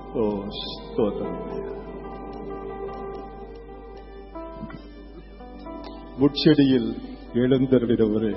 ஓ ஸ்தோத்திரம் முட்செடியில் எழுந்தருளினவரே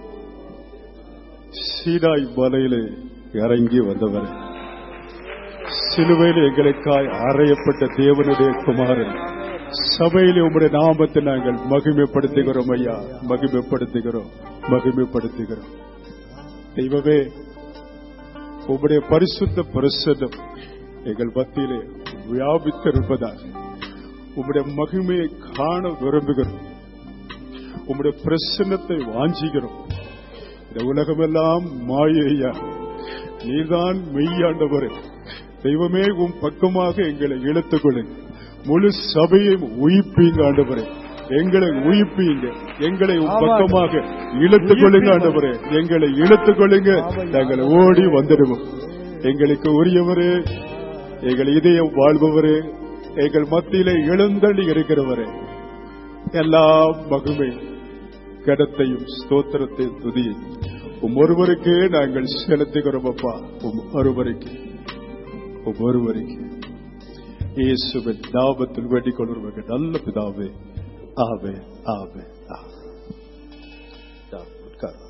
சீனாய் மலையிலே இறங்கி வந்தவர் சிலுவையில் எங்களுக்காய் அறையப்பட்ட தேவனுடைய குமாரன் சபையிலே உம்முடைய நாமத்தை நாங்கள் மகிமைப்படுத்துகிறோம் ஐயா மகிமைப்படுத்துகிறோம் மகிமைப்படுத்துகிறோம் தெய்வமே உம்முடைய பரிசுத்த பிரசன்னம் எங்கள் மத்தியிலே வியாபித்திருப்பதால் உம்முடைய மகிமையை காண விரும்புகிறோம் உம்முடைய பிரசன்னத்தை வாஞ்சிக்கிறோம் இந்த உலகமெல்லாம் மாயையா நீதான் மெய்யாண்டவரே தெய்வமே உன் பக்கமாக எங்களை இழுத்துக் கொள்ளுங்க முழு சபையும் உயிப்பீங்க ஆண்டவரே எங்களை உயிப்பீங்க எங்களை உன் பக்கமாக இழுத்துக் கொள்ளுங்க ஆண்டவரே எங்களை இழுத்துக் கொள்ளுங்க நாங்கள் ஓடி வந்துடுவோம் எங்களுக்கு உரியவரே எங்கள் இதயம் வாழ்பவரே எங்கள் மத்தியிலே எழுந்தள்ளி இருக்கிறவரே எல்லா மகிமை கடத்தையும் ஸ்தோத்திரத்தையும் துதியை உம் ஒருவருக்கே நாங்கள் செலுத்துகிறோம் அப்பா உம் ஒருவருக்கு உம் ஒருவருக்கு இயேசுவின் நாமத்தில் வேண்டிக் கொள்வர்கள் நல்ல பிதாவே ஆவே ஆவே ஆவே. நாம் உட்காருவோம்.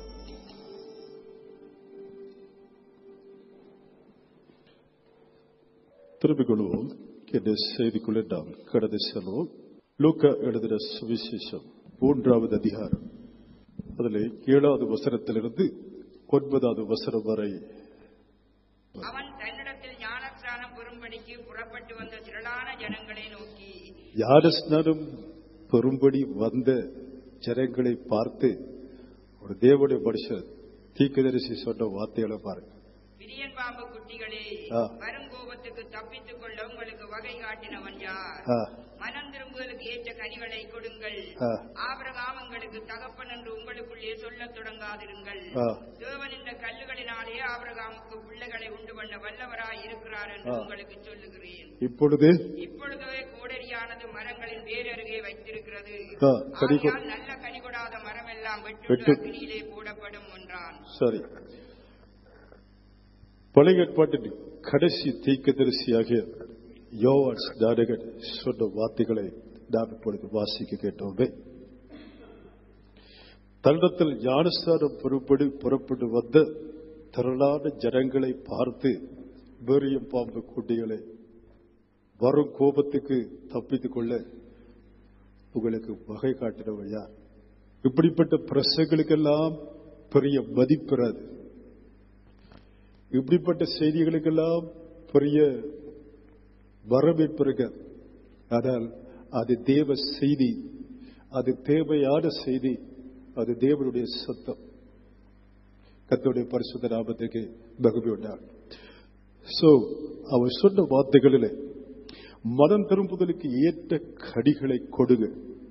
திரும்பிக் கொள்வோம் என்ற செய்திக்குள்ளே நாம் கடந்து செல்வோம் லூக்கா எழுதின சுவிசேஷம் மூன்றாவது அதிகாரம் அதில் ஏழாவது வசனத்திலிருந்து ஒன்பதாவது வசனம் வரை அவன் தன்னிடத்தில் ஞானஸ்நானம் பெறும்படிக்கு புறப்பட்டு வந்த திரளான ஜனங்களை நோக்கி ஞானஸ்நானம் பெறும்படி வந்த ஜனங்களை பார்த்து ஒரு தேவனுடைய மனுஷன் தீர்க்கதரிசி சொன்ன வார்த்தைகளை பாருங்க விரியன் பாம்பு குட்டிகளே ஆ. வருங்கோபத்துக்கு தப்பித்துக் கொள்ள உங்களுக்கு வகை காட்டினவன் யார் ஆ, மனம் திரும்புதலுக்கு ஏற்ற கனிகளை கொடுங்கள் ஆ. ஆபிரகாம் உங்களுக்கு தகப்பன் என்று உங்களுக்குள்ளே சொல்லத் தொடங்காதிருங்கள் ஆ. தேவன் இந்த கல்லுகளினாலே ஆபிரகாமுக்கு பிள்ளைகளை உண்டு பண்ண வல்லவராய் இருக்கிறார் என்று ஆ. உங்களுக்கு சொல்லுகிறேன் இப்பொழுது இப்பொழுதே கோடரியானது மரங்களின் வேர் அருகே வைத்திருக்கிறது ஆ, கனி கொ- ஆகையால் நல்ல கனி கொடாத மரம் எல்லாம் வெட்டு. வெட்டு அக்னியிலே போடப்படும் என்றான் சரி பழைய ஏற்பாட்டின் கடைசி தீர்க்கதரிசியாகிய யோவான் தாரகன் சொன்ன வார்த்தைகளை நாம் இப்பொழுது வாசிக்க கேட்டோமே தன்னிடத்தில் ஞானஸ்தானம் புறப்படு புறப்பட்டு வந்த திரளான ஜனங்களை பார்த்து வேரியம் பாம்பு குட்டிகளை வரும் கோபத்துக்கு தப்பித்துக் கொள்ள உங்களுக்கு வகை காட்டினவர் யார் இப்படிப்பட்ட பிரசங்களுக்கெல்லாம் பெரிய மதிப்பிராது இப்படிப்பட்ட செய்திகளுக்கெல்லாம் பெரிய வரவேற்பு இருக்கு ஆனால் அது தேவ செய்தி அது தேவையான செய்தி அது தேவனுடைய சத்தம் கத்தோடைய பரிசுத்த நாமத்துக்கு மகிழ்ச்சி உண்டாகும் சோ அவர் சொன்ன வார்த்தைகளில் மனம் திரும்புதலுக்கு ஏற்ற கடிகளை கொடுங்க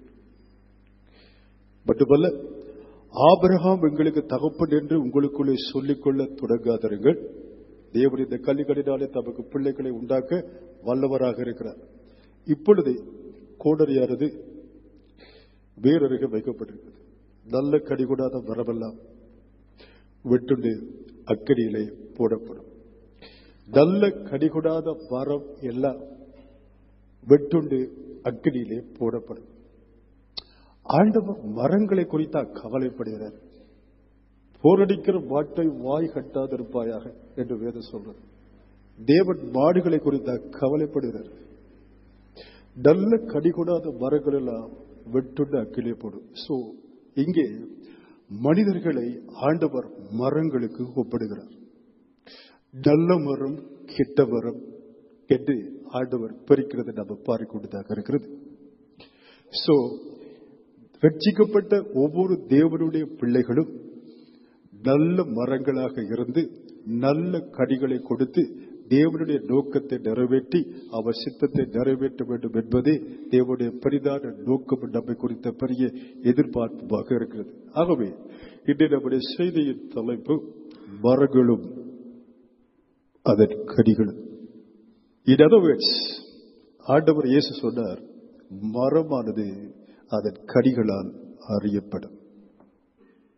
மட்டுமல்ல ஆபிரகாம் எங்களுக்கு தகப்பன் என்று உங்களுக்குள்ளே சொல்லிக்கொள்ள தொடங்காதருங்கள் தேவன் இந்த கல்விகளினாலே தமக்கு பிள்ளைகளை உண்டாக்க வல்லவராக இருக்கிறார் இப்பொழுது கோடரியானது வேறருகே வைக்கப்பட்டிருக்கிறது நல்ல கடிகூடாத வரமெல்லாம் வெட்டுண்டு அக்கடியிலே போடப்படும் நல்ல கடிகூடாத மரம் எல்லாம் வெட்டுண்டு அக்கடியிலே போடப்படும் ஆண்டவர் மரங்களை குறித்தா கவலைப்படுகிறார் போரடிக்கிற மாட்டை வாய் கட்டாதிருப்பாயாக என்று வேதம் சொல்றது தேவன் மாடுகளை குறித்தா கவலைப்படுகிறார் நல்ல கடிகொடாத மரங்கள் எல்லாம் வெட்டுண்டு அக்கிலே போடும் சோ இங்கே மனிதர்களை ஆண்டவர் மரங்களுக்கு ஒப்பிடுகிறார் நல்ல மரம் கெட்ட மரம் என்று ஆண்டவர் பிரிக்கிறதை நம்ம பார்க்கக்கூடியதாக இருக்கிறது சோ ரட்சிக்கப்பட்ட ஒவ்வொரு தேவனுடைய பிள்ளைகளும் நல்ல மரங்களாக இருந்து நல்ல கனிகளை கொடுத்து தேவனுடைய நோக்கத்தை நிறைவேற்றி அவர் சித்தத்தை நிறைவேற்ற வேண்டும் என்பதே தேவனுடைய பெரிதான நோக்கம் நம்மை குறித்த பெரிய எதிர்பார்ப்பாக இருக்கிறது ஆகவே இன்று நம்முடைய செய்தியின் தலைப்பு மரங்களும் அதன் கனிகளும் இன் அதர் வேர்ட்ஸ் ஆண்டவர் இயேசு சொன்னார் மரமானது அதன் கனிகளால் அறியப்படும்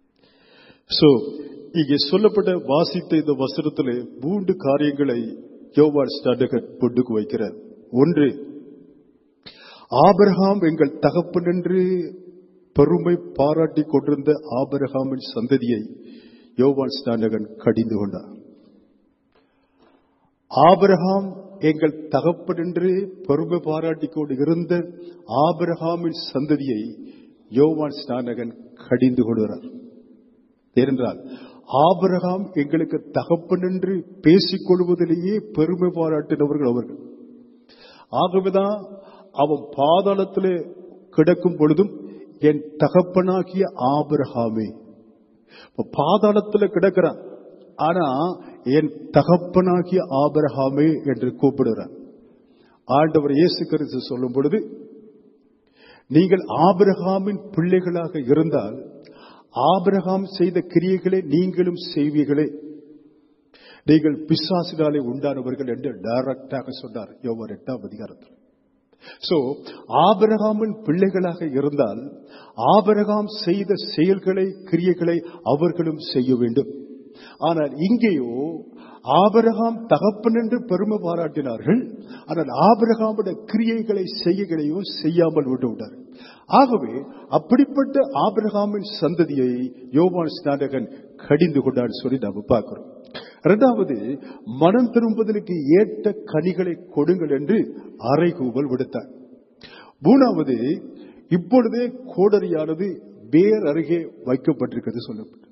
சோ இங்கே சொல்லப்பட்ட வாசித்த இந்த வசனத்திலே மூன்று காரியங்களை யோவான் ஸ்டாண்டகர் பொட்டுக்கு வைக்கிறார் ஒன்று ஆபிரகாம் எங்கள் தகப்பன் என்று பெருமை பாராட்டி கொண்டிருந்த ஆபிரகாமின் சந்ததியை யோவான் ஸ்டாண்டகன் கடிந்து கொண்டார் ஆபிரகாம் எங்கள் தகப்பன் என்று பெருமை பாராட்டி கொண்டு இருந்த ஆபிரகாமின் சந்ததியை யோவான் ஸ்நானகன் கடிந்து கொள்கிறார் ஏனென்றால் ஆபிரகாம் எங்களுக்கு தகப்பன் என்று பேசிக் கொள்வதிலேயே பெருமை பாராட்டினவர்கள் அவர்கள் ஆகவேதான் அவன் பாதாளத்திலே கிடக்கும் பொழுதும் என் தகப்பனாகிய ஆபிரகாமே இப்ப பாதாளத்துல கிடக்கிறான் ஆனா என் தகப்பனாகிய ஆபிரகாமே என்று கூப்பிடுறான் ஆண்டவர் இயேசு கிறிஸ்து சொல்லும் பொழுது நீங்கள் ஆபிரகாமின் பிள்ளைகளாக இருந்தால் ஆபிரகாம் செய்த கிரியைகளை நீங்களும் செய்வீர்களே நீங்கள் பிசாசினாலே உண்டானவர்கள் என்று டைரக்டாக சொன்னார் யோவர் எட்டாம் அதிகாரத்தில் சோ ஆபிரகாமின் பிள்ளைகளாக இருந்தால் ஆபிரகாம் செய்த செயல்களை கிரியைகளை அவர்களும் செய்ய வேண்டும் ஆனால் இங்கேயோ ஆபிரகாம் தகப்பன் என்று பெருமை பாராட்டினார்கள் ஆனால் ஆபிரகாமுடைய கிரியைகளை செய்யகளையோ செய்யாமல் விட்டு விட்டார் ஆகவே அப்படிப்பட்ட ஆபிரகாமின் சந்ததியை யோவான் ஸ்நாடகன் கடிந்து கொண்டான்னு சொல்லி நாம பார்க்கிறோம் இரண்டாவது மனம் திரும்புதலுக்கு ஏற்ற கனிகளை கொடுங்கள் என்று அறைகூவல் விடுத்தார் மூணாவது இப்பொழுதே கோடரியானது வேர் அருகே வைக்கப்பட்டிருக்கிறது சொல்லப்பட்டு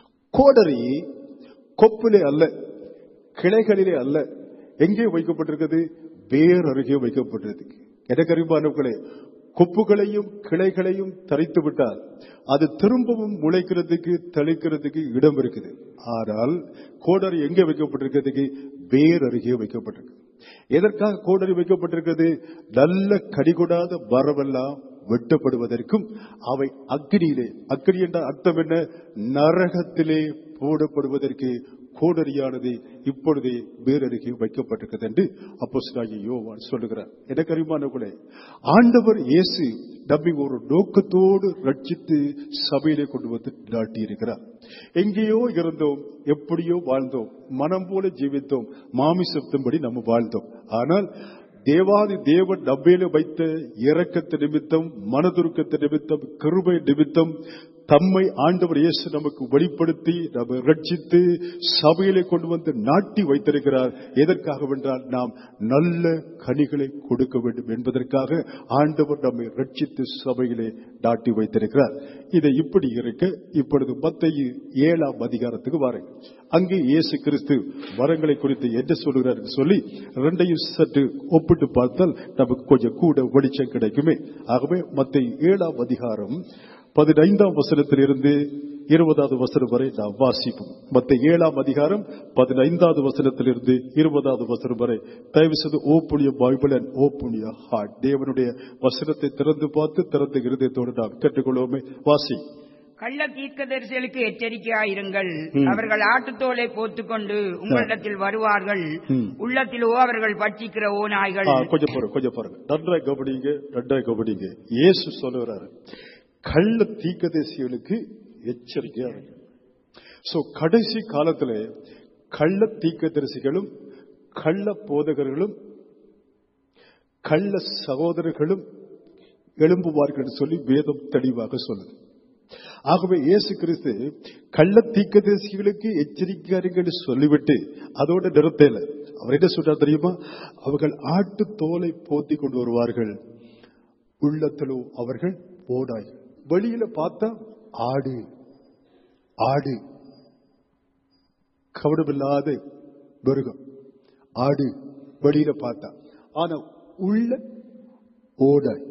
கோடரி கொப்பிலே அல்ல கிளைகளிலே அல்ல எங்கே வைக்கப்பட்டிருக்கிறது வேர் அருகே வைக்கப்பட்டிருக்கு எனக்கு அறிவானவர்களே கொப்புகளையும் கிளைகளையும் தரித்து விட்டால் அது திரும்பவும் முளைக்கிறதுக்கு தெளிக்கிறதுக்கு இடம் இருக்குது ஆனால் கோடரி எங்கே வைக்கப்பட்டிருக்கிறதுக்கு வேர் அருகே வைக்கப்பட்டிருக்கு எதற்காக கோடரி வைக்கப்பட்டிருக்கிறது நல்ல கடிகொடாத மரமெல்லாம் வெட்டப்படுவதற்கும் அவை அக்னியிலே அக்னி என்ற அர்த்தம் என்ன நரகத்திலே போடப்படுவதற்கு கோடரியானது இப்பொழுதே வேறருகே வைக்கப்பட்டிருக்கிறது என்று அப்போ யோவான் சொல்லுகிறார் எனக்கு அறிமானவர்களே ஆண்டவர் இயேசு நம்மை ஒரு நோக்கத்தோடு ரட்சித்து சபையிலே கொண்டு வந்து நாட்டியிருக்கிறார் எங்கேயோ இருந்தோம் எப்படியோ வாழ்ந்தோம் மனம் போல ஜீவித்தோம் மாமிசத்தின்படி நம்ம வாழ்ந்தோம் ஆனால் தேவாதி தேவன் நம்மையில வைத்த இரக்கத்து நிமித்தம் மனதுருக்கத்து நிமித்தம் கிருபை நிமித்தம் தம்மை ஆண்டவர் இயேசு நமக்கு வெளிப்படுத்தி நம்ம ரட்சித்து சபையிலே கொண்டு வந்து நாட்டி வைத்திருக்கிறார் எதற்காக வென்றால் நாம் நல்ல கனிகளை கொடுக்க வேண்டும் என்பதற்காக ஆண்டவர் நம்மை ரட்சித்து சபையிலே நாட்டி வைத்திருக்கிறார் இதை இப்படி இருக்க இப்பொழுது மத்திய ஏழாம் அதிகாரத்துக்கு வாருங்கள் அங்கே இயேசு கிறிஸ்து வரங்களை குறித்து என்ன சொல்லுகிறார் என்று சொல்லி ரெண்டையும் சற்று ஒப்பிட்டு பார்த்தால் நமக்கு கொஞ்சம் கூட வெளிச்சம் கிடைக்குமே ஆகவே மத்திய ஏழாம் அதிகாரம் பதினைந்தாம் வசனத்திலிருந்து இருபதாவது வசனம் வரை நாம் வாசிப்போம் மத்த ஏழாம் அதிகாரம் பதினைந்தாவது வசனத்திலிருந்து இருபதாவது வசனம் வரை தயவு செய்து ஓப்புனிய பைபிள் அண்ட் ஓப்புனிய ஹார்ட் தேவனுடைய வசனத்தை திறந்து பார்த்து திறந்த இருதயத்தோடு நாம் கேட்டுக்கொள்வோமே வாசி கள்ள தீர்க்கதரிசிகளுக்கு எச்சரிக்கையாயிருங்கள் அவர்கள் ஆட்டுத்தோலை போத்துக்கொண்டு உங்களிடத்தில் வருவார்கள் உள்ளத்திலோ அவர்கள் பட்சிக்கிற ஓநாய்கள் ஆ, கொஞ்சம் பாருங்க கொஞ்சம் பாருங்க நன்றாய் கவனிங்க நன்றாய் கவனிங்க இயேசு சொல்லுகிறாரு கள்ள தீக்கதேசிகளுக்கு எச்சரிக்கையா இருக்கு சோ கடைசி காலத்துல கள்ள தீக்கதரிசிகளும் கள்ள போதகர்களும் கள்ள சகோதரர்களும் எழும்புவார்கள் என்று சொல்லி வேதம் தெளிவாக சொல்லுது ஆகவே இயேசு கிறிஸ்து கள்ள தீக்கதரிசிகளுக்கு எச்சரிக்கையாருங்கள் சொல்லிவிட்டு அதோட நிறுத்தல அவர் என்ன சொல்றார் தெரியுமா அவர்கள் ஆட்டு தோலை போத்தி கொண்டு வருவார்கள் உள்ளத்திலோ அவர்கள் ஓடாய் வெளியில பார்த்தா ஆடு ஆடு கவனமில்லாத மிருகம் ஆடு வெளியில பார்த்தா ஆனா உள்ள ஓடாய்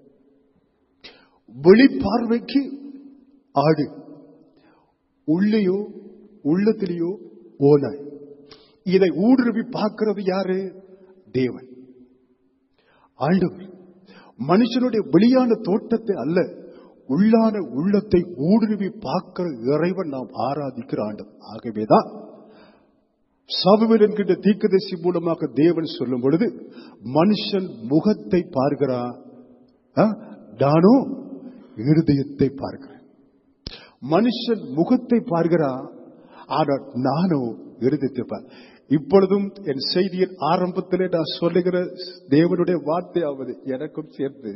வெளிப்பார்வைக்கு ஆடு உள்ளேயோ உள்ளத்திலேயோ ஓனாய் இதை ஊடுருவி பார்க்கிறது யாரு தேவன் ஆண்டவர் மனுஷனுடைய வெளியான தோட்டத்தை அல்ல உள்ளான உள்ளத்தை ஊடுருவி பார்க்கிற இறைவன் நாம் ஆராதிக்கிற ஆண்டவர் ஆகவேதான் சாபுவேல் என்கின்ற தீர்க்கதரிசி மூலமாக தேவன் சொல்லும் பொழுது மனுஷன் முகத்தை பார்க்கிறான் ஆ? நானோ இருதயத்தை பார்க்கிறேன் மனுஷன் முகத்தை பார்க்கிறான் ஆனால் நானோ இருதயத்தை பார் இப்பொழுதும் என் செய்தியின் ஆரம்பத்திலே நான் சொல்லுகிற தேவனுடைய வார்த்தையாவது எனக்கும் சேர்ந்து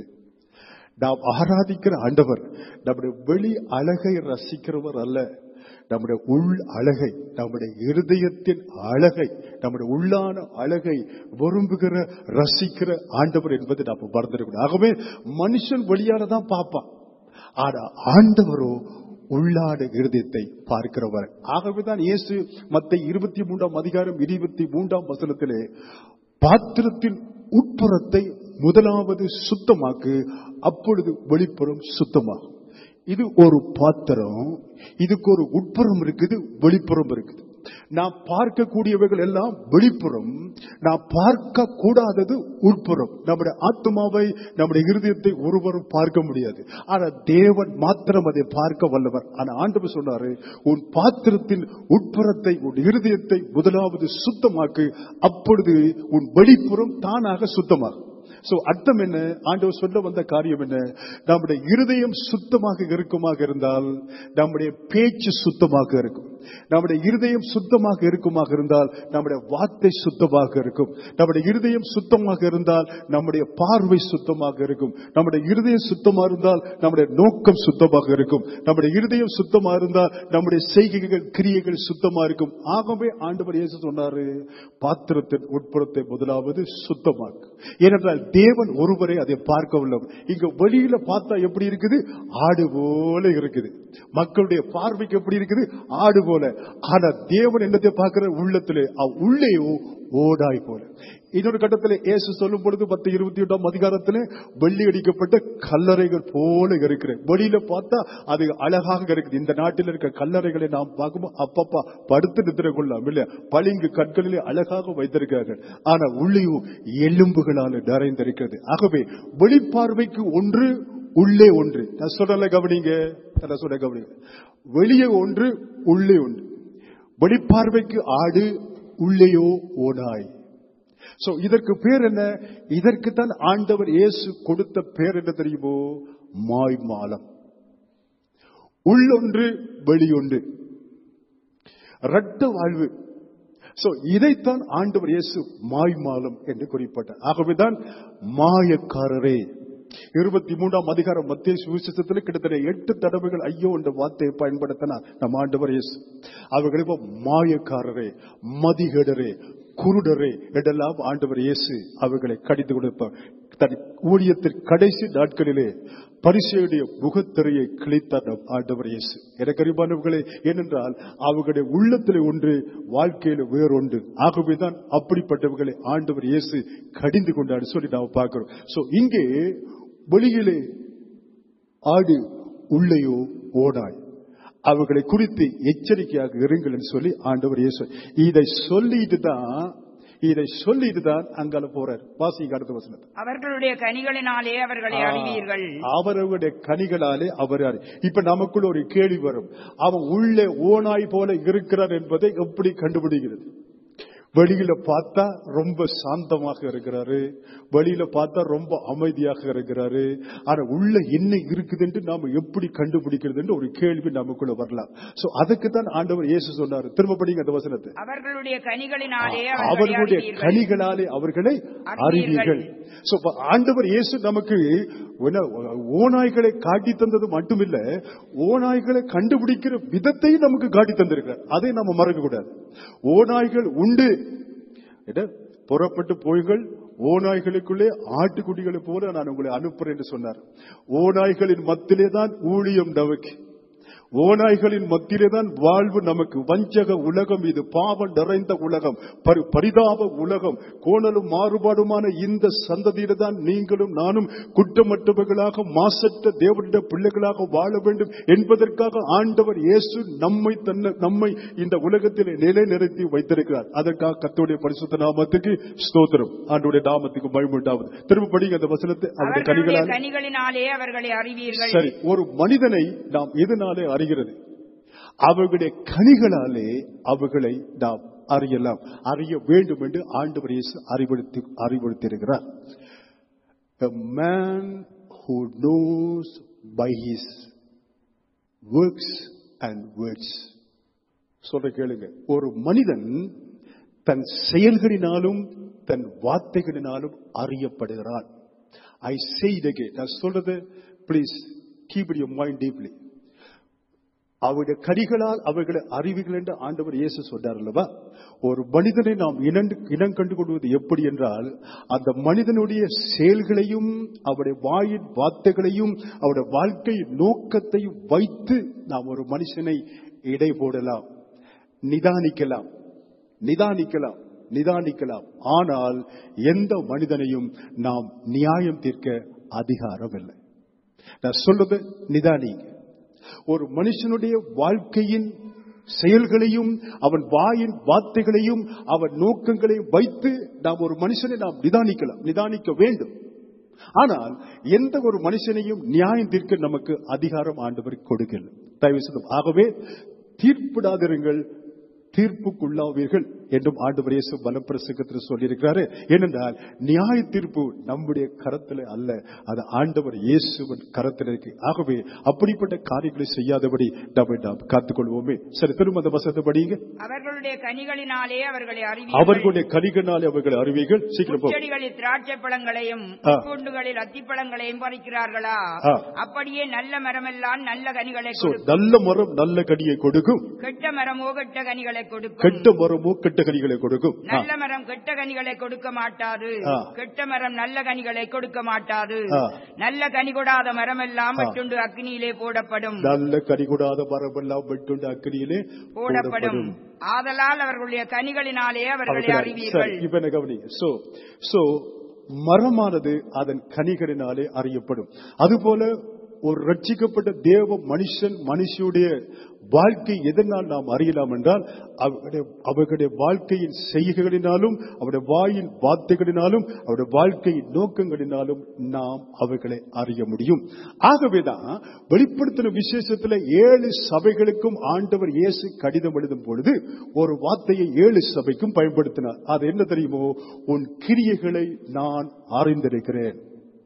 நாம் ஆராதிக்கிற ஆண்டவர் நம்முடைய வெளி அழகை ரசிக்கிறவர் அல்ல நம்முடைய உள் அழகை நம்முடைய இருதயத்தின் அழகை நம்முடைய உள்ளான அழகை விரும்புகிற ரசிக்கிற ஆண்டவர் என்பதை நாம் மறந்துடக்கூடாது ஆகவே மனுஷன் வெளியால தான் பார்ப்பான் ஆனா ஆண்டவரோ உள்ளாட இருதயத்தை பார்க்கிறவர் ஆகவேதான் இயேசு மத்த இருபத்தி மூன்றாம் அதிகாரம் இருபத்தி மூன்றாம் வசனத்திலே பாத்திரத்தின் உட்புறத்தை முதலாவது சுத்தமாக்கு அப்பொழுது வெளிப்புறம் சுத்தமாகும் இது ஒரு பாத்திரம் இதுக்கு ஒரு உட்புறம் இருக்குது வெளிப்புறம் இருக்குது நாம் பார்க்கக்கூடியவைகள் எல்லாம் வெளிப்புறம் நாம் பார்க்க கூடாதது உட்புறம் நம்முடைய ஆத்மாவை நம்முடைய இருதயத்தை ஒருவரும் பார்க்க முடியாது ஆனா தேவன் மாத்திரம் அதை பார்க்க வல்லவர் ஆனா ஆண்டவர் சொன்னாரு உன் பாத்திரத்தின் உட்புறத்தை உன் இருதயத்தை முதலாவது சுத்தமாக்கு அப்பொழுது உன் வெளிப்புறம் தானாக சுத்தமாகும் சோ அர்த்தம் என்ன ஆண்டவர் சொல்ல வந்த காரியம் என்ன நம்முடைய இருதயம் சுத்தமாக இருக்குமாக இருந்தால் நம்முடைய பேச்சு சுத்தமாக இருக்கும் நம்முடைய இருதயம் சுத்தமாக இருக்குமாக இருந்தால் நம்முடைய வார்த்தை சுத்தமாக இருக்கும் நம்முடைய இருதயம் சுத்தமாக இருந்தால் நம்முடைய பார்வை சுத்தமாக இருக்கும் நம்முடைய இருதயம் சுத்தமா இருந்தால் நம்முடைய நோக்கம் சுத்தமாக இருக்கும் நம்முடைய இருதயம் சுத்தமா இருந்தால் நம்முடைய செய்கைகள் கிரியைகள் சுத்தமா இருக்கும் ஆகவே ஆண்டவர் இயேசு சொன்னாரு பாத்திரத்தின் உட்புறத்தை முதலாவது சுத்தமாக்கு ஏனென்றால் தேவன் ஒருவரை அதை பார்க்க உள்ளவர் இங்க வெளியில பார்த்தா எப்படி இருக்குது ஆடு போல இருக்குது மக்களுடைய பார்வைக்கு எப்படி இருக்குது ஆடு போல ஆனா தேவன் என்னத்தை பார்க்கிற உள்ளத்திலே அவ் உள்ளேயோ ஓடாய் போல இன்னொரு கட்டத்தில் இயேசு சொல்லும் பொழுது பத்து இருபத்தி எட்டாம் அதிகாரத்திலே வெள்ளி அடிக்கப்பட்ட கல்லறைகள் போல இருக்கிற வெளியில பார்த்தா அது அழகாக இருக்குது இந்த நாட்டில் இருக்க கல்லறைகளை நாம் பார்க்கும்போது அப்பப்பா படுத்து நித்திர கொள்ளலாம் இல்ல பளிங்கு கற்களிலே அழகாக வைத்திருக்கிறார்கள் ஆனா உள்ளேயும் எலும்புகளால் நிறைந்திருக்கிறது ஆகவே வெளிப்பார்வைக்கு ஒன்று உள்ளே ஒன்று நான் சொல்றல கவனிங்க நான் சொல்ல கவனிங்க வெளியே ஒன்று உள்ளே ஒன்று வெளிப்பார்வைக்கு ஆடு உள்ளேயோ ஓனாய் சோ இதற்கு பேர் என்ன இதற்கு தான் ஆண்டவர் இயேசு கொடுத்த பேர் என்ன தெரியுமோ மாய்மாலம் உள்ளொன்று வெளியொன்று ரட்ட வாழ்வு சோ இதைத்தான் ஆண்டவர் இயேசு மாய்மாலம் என்று குறிப்பிட்டார் ஆகவேதான் மாயக்காரரே இருபத்தி மூன்றாம் அதிகாரம் மத்திய சுவிசேஷத்தில் கிட்டத்தட்ட எட்டு தடவைகள் ஐயோ என்ற வார்த்தையை பயன்படுத்தினார் நம் ஆண்டவர் இயேசு அவர்கள் இப்போ மாயக்காரரே மதிகடரே குருடரே என்றெல்லாம் ஆண்டவர் இயேசு அவர்களை கடித்து கொடுப்பார் தன் ஊழியத்தின் கடைசி நாட்களிலே பரிசையுடைய முகத்திரையை கிழித்தார் நம் ஆண்டவர் இயேசு எனக்கு அறிவானவர்களே ஏனென்றால் அவர்களுடைய உள்ளத்திலே ஒன்று வாழ்க்கையில வேறொன்று ஆகவேதான் அப்படிப்பட்டவர்களை ஆண்டவர் இயேசு கடிந்து கொண்டாடு சொல்லி நாம் பார்க்கிறோம் சோ இங்கே வெளியிலே ஆடு உள்ளேயோ ஓடாய் அவர்களை குறித்து எச்சரிக்கையாக இருங்கள் என்று சொல்லி ஆண்டவர் இயேசு இதை சொல்லிட்டு தான் இதை சொல்லிட்டு தான் அங்கால போறார் வாசிங்க அடுத்த வசனத்தை அவர்களுடைய கனிகளினாலே அவர்களை அறிவீர்கள் அவரவருடைய கனிகளாலே அவர் அறி- இப்ப நமக்குள்ள ஒரு கேள்வி வரும் அவன் உள்ளே ஓனாய் போல இருக்கிறார் என்பதை எப்படி கண்டுபிடிக்கிறது வெளியில பார்த்தா ரொம்ப சாந்தமாக இருக்கிறாரு வெளியில பார்த்தா ரொம்ப அமைதியாக இருக்கிறாரு ஆனா உள்ள என்ன இருக்குது என்று நாம எப்படி கண்டுபிடிக்கிறது என்று ஒரு கேள்வி நமக்குள்ள வரலாம் சோ அதுக்கு தான் ஆண்டவர் இயேசு சொன்னாரு திரும்ப படிங்க அந்த வசனத்தை அவர்களுடைய கனிகளினாலே அவர்களை அவர்களுடைய அறிவீர்கள் கனிகளாலே அவர்களை அறிவீர்கள். அறிவீர்கள் So, இப்ப ஆண்டவர் இயேசு நமக்கு என்ன, ஓநாய்களை காட்டி தந்தது மட்டுமில்ல ஓநாய்களை கண்டுபிடிக்கிற விதத்தையும் நமக்கு காட்டி தந்திருக்கிறார் அதை நம்ம மறக்க கூடாது ஓநாய்கள் உண்டு என்ன? புறப்பட்டு போய்கள் ஓநாய்களுக்குள்ளே ஆட்டுக்குட்டிகளை போல நான் உங்களை அனுப்புறேன் என்று சொன்னார் ஓநாய்களின் மத்திலே தான் ஊழியம் நமக்கு ஓநாய்களின் மத்தியிலே தான் வாழ்வு நமக்கு வஞ்சக உலகம் இது பாவம் நிறைந்த உலகம் பரி- பரிதாப உலகம் கோணலும் மாறுபாடுமான இந்த சந்ததியில தான் நீங்களும் நானும் குற்றமற்றவர்களாக மாசற்ற தேவனுடைய பிள்ளைகளாக வாழ வேண்டும் என்பதற்காக ஆண்டவர் இயேசு நம்மை தன்னை நம்மை இந்த உலகத்தில் நிலைநிறுத்தி வைத்திருக்கிறார் அதற்காக கர்த்தருடைய பரிசுத்த நாமத்துக்கு ஸ்தோத்திரம் ஆண்டவருடைய நாமத்துக்கு மகிமுண்டாவது திரும்ப படிங்க அந்த வசனத்தை அவருடைய அவர்களுடைய கனிகளால் கனிகளினாலே அவர்களை அறிவீர்கள் சரி ஒரு மனிதனை நாம் எதனாலே அறிகிறது அவர்களுடைய கனிகளாலே அவர்களை நாம் அறியலாம் அறிய வேண்டும் என்று ஆண்டவர் இயேசு அறிவுறுத்தி அறிவுறுத்தியிருக்கிறார் A man who knows by his works and words சொல்ற கேளுங்க ஒரு மனிதன் தன் செயல்களினாலும் தன் வார்த்தைகளினாலும் அறியப்படுகிறான் ஐ செய்த நான் சொல்றது please keep your mind deeply அவருடைய கரிகளால் அவர்களை அறிவுகள் என்று ஆண்டவர் இயேசு சொன்னார் அல்லவா ஒரு மனிதனை நாம் இனண்டு இனம் கண்டு கொள்வது எப்படி என்றால் அந்த மனிதனுடைய செயல்களையும் அவருடைய வாயின் வார்த்தைகளையும் அவருடைய வாழ்க்கை நோக்கத்தையும் வைத்து நாம் ஒரு மனுஷனை இடை போடலாம் நிதானிக்கலாம் நிதானிக்கலாம் நிதானிக்கலாம் ஆனால் எந்த மனிதனையும் நாம் நியாயம் தீர்க்க அதிகாரம் இல்லை நான் சொல்றது நிதானிங்க ஒரு மனுஷனுடைய வாழ்க்கையின் செயல்களையும் அவன் வாயின் வார்த்தைகளையும் அவன் நோக்கங்களையும் வைத்து நாம் ஒரு மனுஷனை நாம் நிதானிக்கலாம் நிதானிக்க வேண்டும் ஆனால் எந்த ஒரு மனுஷனையும் நியாயம் தீர்க்க நமக்கு அதிகாரம் ஆண்டவர் கொடுக்கல தயவு செய்து ஆகவே தீர்ப்பிடாதிருங்கள் தீர்ப்புக்குள்ளாவீர்கள் என்றும் ஆண்டவர் இயேசு பலப்பிரசங்கத்தில் சொல்லியிருக்கிறாரு ஏனென்றால் நியாய தீர்ப்பு நம்முடைய கரத்தில் அல்ல அது ஆண்டவர் இயேசுவின் கரத்தில் இருக்கு ஆகவே அப்படிப்பட்ட காரியங்களை செய்யாதபடி நம்மை நாம் காத்துக்கொள்வோமே சரி திரும்ப அந்த வசத்தை படிங்க அவர்களுடைய கனிகளினாலே அவர்களை அறிவீர்கள் அவர்களுடைய கனிகளால் அவர்களை அறிவீர்கள் சீக்கிரம் போ செடிகளில் திராட்சை பழங்களையும் ஆ. பூண்டுகளில் அத்திப்பழங்களையும் பறிக்கிறார்களா ஆ. அப்படியே நல்ல மரமெல்லாம் நல்ல கனிகளை So, கொடுக்கும் நல்ல மரம் நல்ல கனியை கொடுக்கும் கெட்ட மரமோ கெட்ட கனிகளை கொடுக்கும் கெட்ட மரமோ கெட்ட கனிகளை கொடுக்கும் ஆ. நல்ல மரம் கெட்ட கனிகளை கொடுக்க மாட்டாது ஆ. கெட்ட மரம் நல்ல கனிகளை கொடுக்க மாட்டாது ஆ. நல்ல கனி கொடாத மரம் எல்லாம் ஆ. வெட்டுண்டு அக்னியிலே போடப்படும் நல்ல கனிகூடாத மரமெல்லாம் வெட்டுண்டு அக்கினியிலே போடப்படும் ஆதலால் அவர்களுடைய கனிகளினாலே அவர்களை அவர்கள் அறிவீர்கள் சரி, இப்ப என்ன கவனிங்க சோ சோ மரமானது அதன் கனிகளினாலே அறியப்படும் அதுபோல ஒரு ரட்சிக்கப்பட்ட தேவ மனுஷன் மனுஷியுடைய வாழ்க்கை எதனால் நாம் அறியலாம் என்றால் அவருடைய அவர்களுடைய வாழ்க்கையின் செய்கைகளினாலும் அவருடைய வாயின் வார்த்தைகளினாலும் அவருடைய வாழ்க்கையின் நோக்கங்களினாலும் நாம் அவர்களை அறிய முடியும் ஆகவேதான் வெளிப்படுத்தின விசேஷத்துல ஏழு சபைகளுக்கும் ஆண்டவர் இயேசு கடிதம் எழுதும் பொழுது ஒரு வார்த்தையை ஏழு சபைக்கும் பயன்படுத்தினார் அது என்ன தெரியுமோ உன் கிரியைகளை நான் அறிந்திருக்கிறேன்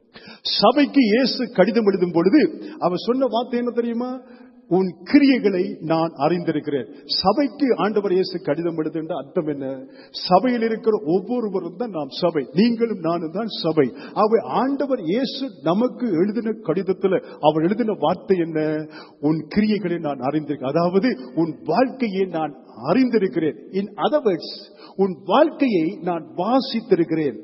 சபைக்கு இயேசு கடிதம் எழுதும் பொழுது அவர் சொன்ன வார்த்தை என்ன தெரியுமா உன் கிரியைகளை நான் அறிந்திருக்கிறேன் சபைக்கு ஆண்டவர் இயேசு கடிதம் எழுதுன்ற அர்த்தம் என்ன சபையில் இருக்கிற ஒவ்வொருவரும் தான் நாம் சபை நீங்களும் நானும் தான் சபை அவை ஆண்டவர் இயேசு நமக்கு எழுதின கடிதத்துல அவர் எழுதின வார்த்தை என்ன உன் கிரியைகளை நான் அறிந்திருக்கிறேன் அதாவது உன் வாழ்க்கையை நான் அறிந்திருக்கிறேன் இன் அதர்வர்ட்ஸ் உன் வாழ்க்கையை நான் வாசித்திருக்கிறேன்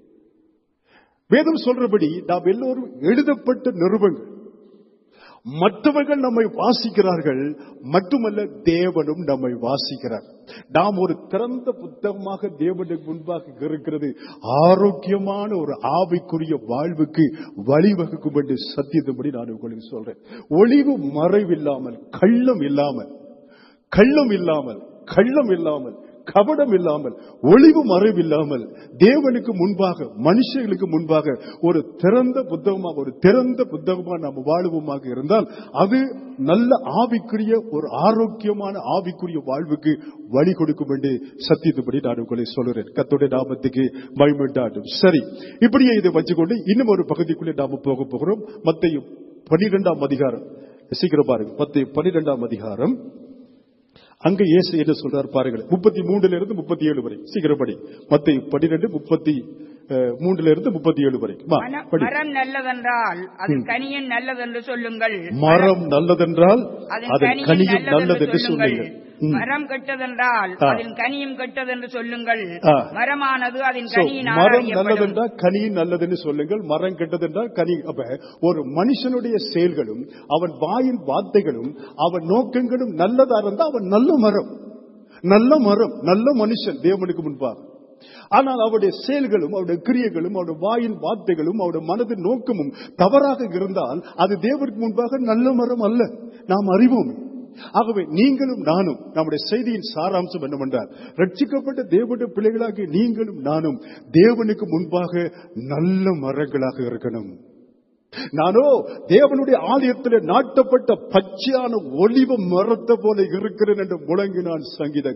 வேதம் சொல்றபடி நாம் எல்லோரும் எழுதப்பட்ட நிறுவங்கள் மற்றவர்கள் நம்மை வாசிக்கிறார்கள் மட்டுமல்ல தேவனும் நம்மை வாசிக்கிறார் நாம் ஒரு திறந்த புத்தகமாக தேவனுக்கு முன்பாக இருக்கிறது ஆரோக்கியமான ஒரு ஆவிக்குரிய வாழ்வுக்கு வழிவகுக்கும் என்று சத்தியத்தின்படி நான் உங்களுக்கு சொல்றேன் ஒளிவு மறைவில்லாமல் கள்ளம் இல்லாமல் கள்ளம் இல்லாமல் கள்ளம் இல்லாமல் கபடம் இல்லாமல் ஒளிவு மறைவில்லாமல் தேவனுக்கு முன்பாக மனுஷர்களுக்கு முன்பாக ஒரு திறந்த புத்தகமாக ஒரு திறந்த புத்தகமாக நாம் வாழ்வுமாக இருந்தால் அது நல்ல ஆவிக்குரிய ஒரு ஆரோக்கியமான ஆவிக்குரிய வாழ்வுக்கு வழி கொடுக்கும் என்று சத்தியத்துப்படி நான் உங்களை சொல்கிறேன் கத்தோடைய நாமத்துக்கு மகிமைண்டாட்டும் சரி இப்படியே இதை வச்சுக்கொண்டு இன்னும் ஒரு பகுதிக்குள்ளே நாம போக போகிறோம் மத்தையும் பனிரெண்டாம் அதிகாரம் சீக்கிரம் பாருங்க மத்திய பனிரெண்டாம் அதிகாரம் அங்க இயேசு என்ன சொல்றார் பாருங்கள் முப்பத்தி மூணுல இருந்து முப்பத்தி ஏழு வரை சீக்கிரம் படி மத்தை பன்னிரெண்டு முப்பத்தி அஹ், மூணுல இருந்து முப்பத்தி ஏழு வரை வா, மன- படி மரம் நல்லதென்றால் அதன் கனியும் நல்லதென்று சொல்லுங்கள் மரம் நல்லதென்றால் அதன் அதன் கனியும் நல்லது என்று சொல்லுங்கள் ம். மரம் கெட்டதென்றால் ஆ. அதன் கனியும் கெட்டதென்று சொல்லுங்கள் ஆ. மரமானது அதன் So, கனியினால் மரம் அறியப்படும் நல்லதென்றால் கனியும் நல்லதுன்னு சொல்லுங்கள் மரம் கெட்டதென்றால் கனி அப்ப ஒரு மனுஷனுடைய செயல்களும் அவன் வாயின் வார்த்தைகளும் அவன் நோக்கங்களும் நல்லதா இருந்தா அவன் நல்ல மரம் நல்ல மரம் நல்ல மனுஷன் தேவனுக்கு முன்பாக ஆனால் அவருடைய செயல்களும் அவருடைய கிரியைகளும் அவருடைய வாயின் வார்த்தைகளும் அவருடைய மனதின் நோக்கமும் தவறாக இருந்தால் அது தேவனுக்கு முன்பாக நல்ல மரம் அல்ல நாம் அறிவோமே ஆகவே நீங்களும் நானும் நம்முடைய செய்தியின் சாராம்சம் என்னவென்றால் ரட்சிக்கப்பட்ட தேவனுடைய பிள்ளைகளாகிய நீங்களும் நானும் தேவனுக்கு முன்பாக நல்ல மரங்களாக இருக்கணும் நானோ தேவனுடைய ஆலயத்தில் நாட்டப்பட்ட பச்சையான ஒளிவ மரத்தை போல இருக்கிறேன் என்று முழங்கினான் சங்கீதக்கார்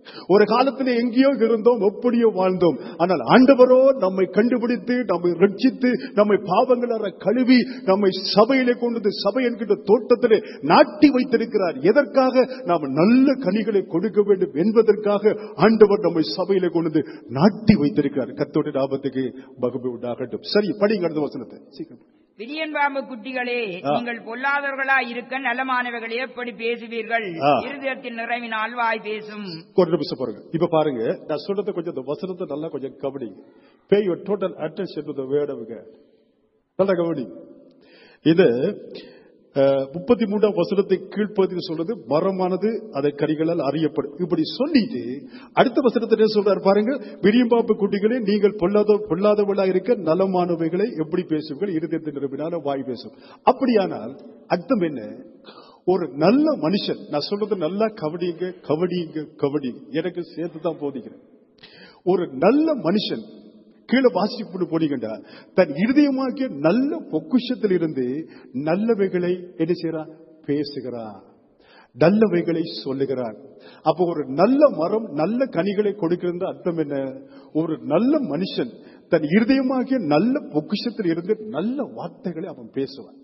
ஒரு காலத்துல எங்கேயோ இருந்தோம் எப்படியோ வாழ்ந்தோம் ஆனால் ஆண்டவரோ நம்மை கண்டுபிடித்து நம்மை ரட்சித்து நம்மை பாவங்களார கழுவி நம்மை சபையிலே கொண்டு வந்து சபை என்கின்ற தோட்டத்திலே நாட்டி வைத்திருக்கிறார் எதற்காக நாம் நல்ல கனிகளை கொடுக்க வேண்டும் என்பதற்காக ஆண்டவர் நம்மை சபையிலே கொண்டு வந்து நாட்டி வைத்திருக்கிறார் கத்தோட லாபத்துக்கு பகுப்பு உண்டாகட்டும் சரி படிங்க அடுத்த வசனத்தை சீக்கிரம் விரியன் பாம்பு குட்டிகளே ஆ. நீங்கள் பொல்லாதவர்களாய் இருக்க நலமானவைகளை எப்படி பேசுவீர்கள் ஆ. இருதயத்தின் நிறைவினால் வாய் பேசும் ஒரு நிமிஷம் பாருங்க இப்ப பாருங்க நான் சொல்றத கொஞ்சம் இந்த வசனத்தை நல்லா கொஞ்சம் கவனிங்க pay your total attention to the word of God நல்லா கவனி இது முப்பத்தி மூன்றாம் வசனத்தை கீழ்ப்பதிவு சொல்றது மரமானது அதை கரிகளால் அறியப்படும் இப்படி சொல்லிட்டு அடுத்த வசனத்தை என்ன சொல்றாரு பாருங்க விரியம்பாப்பு குட்டிகளே நீங்கள் பொல்லாத பொல்லாதவளா இருக்க நலமானவைகளை எப்படி பேசுவீர்கள் இருதயத்தின் நிரம்பினால வாய் பேசும் அப்படியானால் அர்த்தம் என்ன ஒரு நல்ல மனுஷன் நான் சொல்றது நல்லா கவனிங்க கவனிங்க கவனிங்க எனக்கு சேர்த்து தான் போதிக்கிறேன் ஒரு நல்ல மனுஷன் கீழே வாசிப்பு போனீங்கண்டா தன் இருதயமாக்கிய நல்ல பொக்குஷத்தில் இருந்து நல்லவைகளை என்ன செய்யறான் பேசுகிறான் நல்லவைகளை சொல்லுகிறான் அப்போ ஒரு நல்ல மரம் நல்ல கனிகளை கொடுக்கிறது அர்த்தம் என்ன ஒரு நல்ல மனுஷன் தன் இருதயமாகிய நல்ல பொக்குஷத்தில் இருந்து நல்ல வார்த்தைகளை அவன் பேசுவான்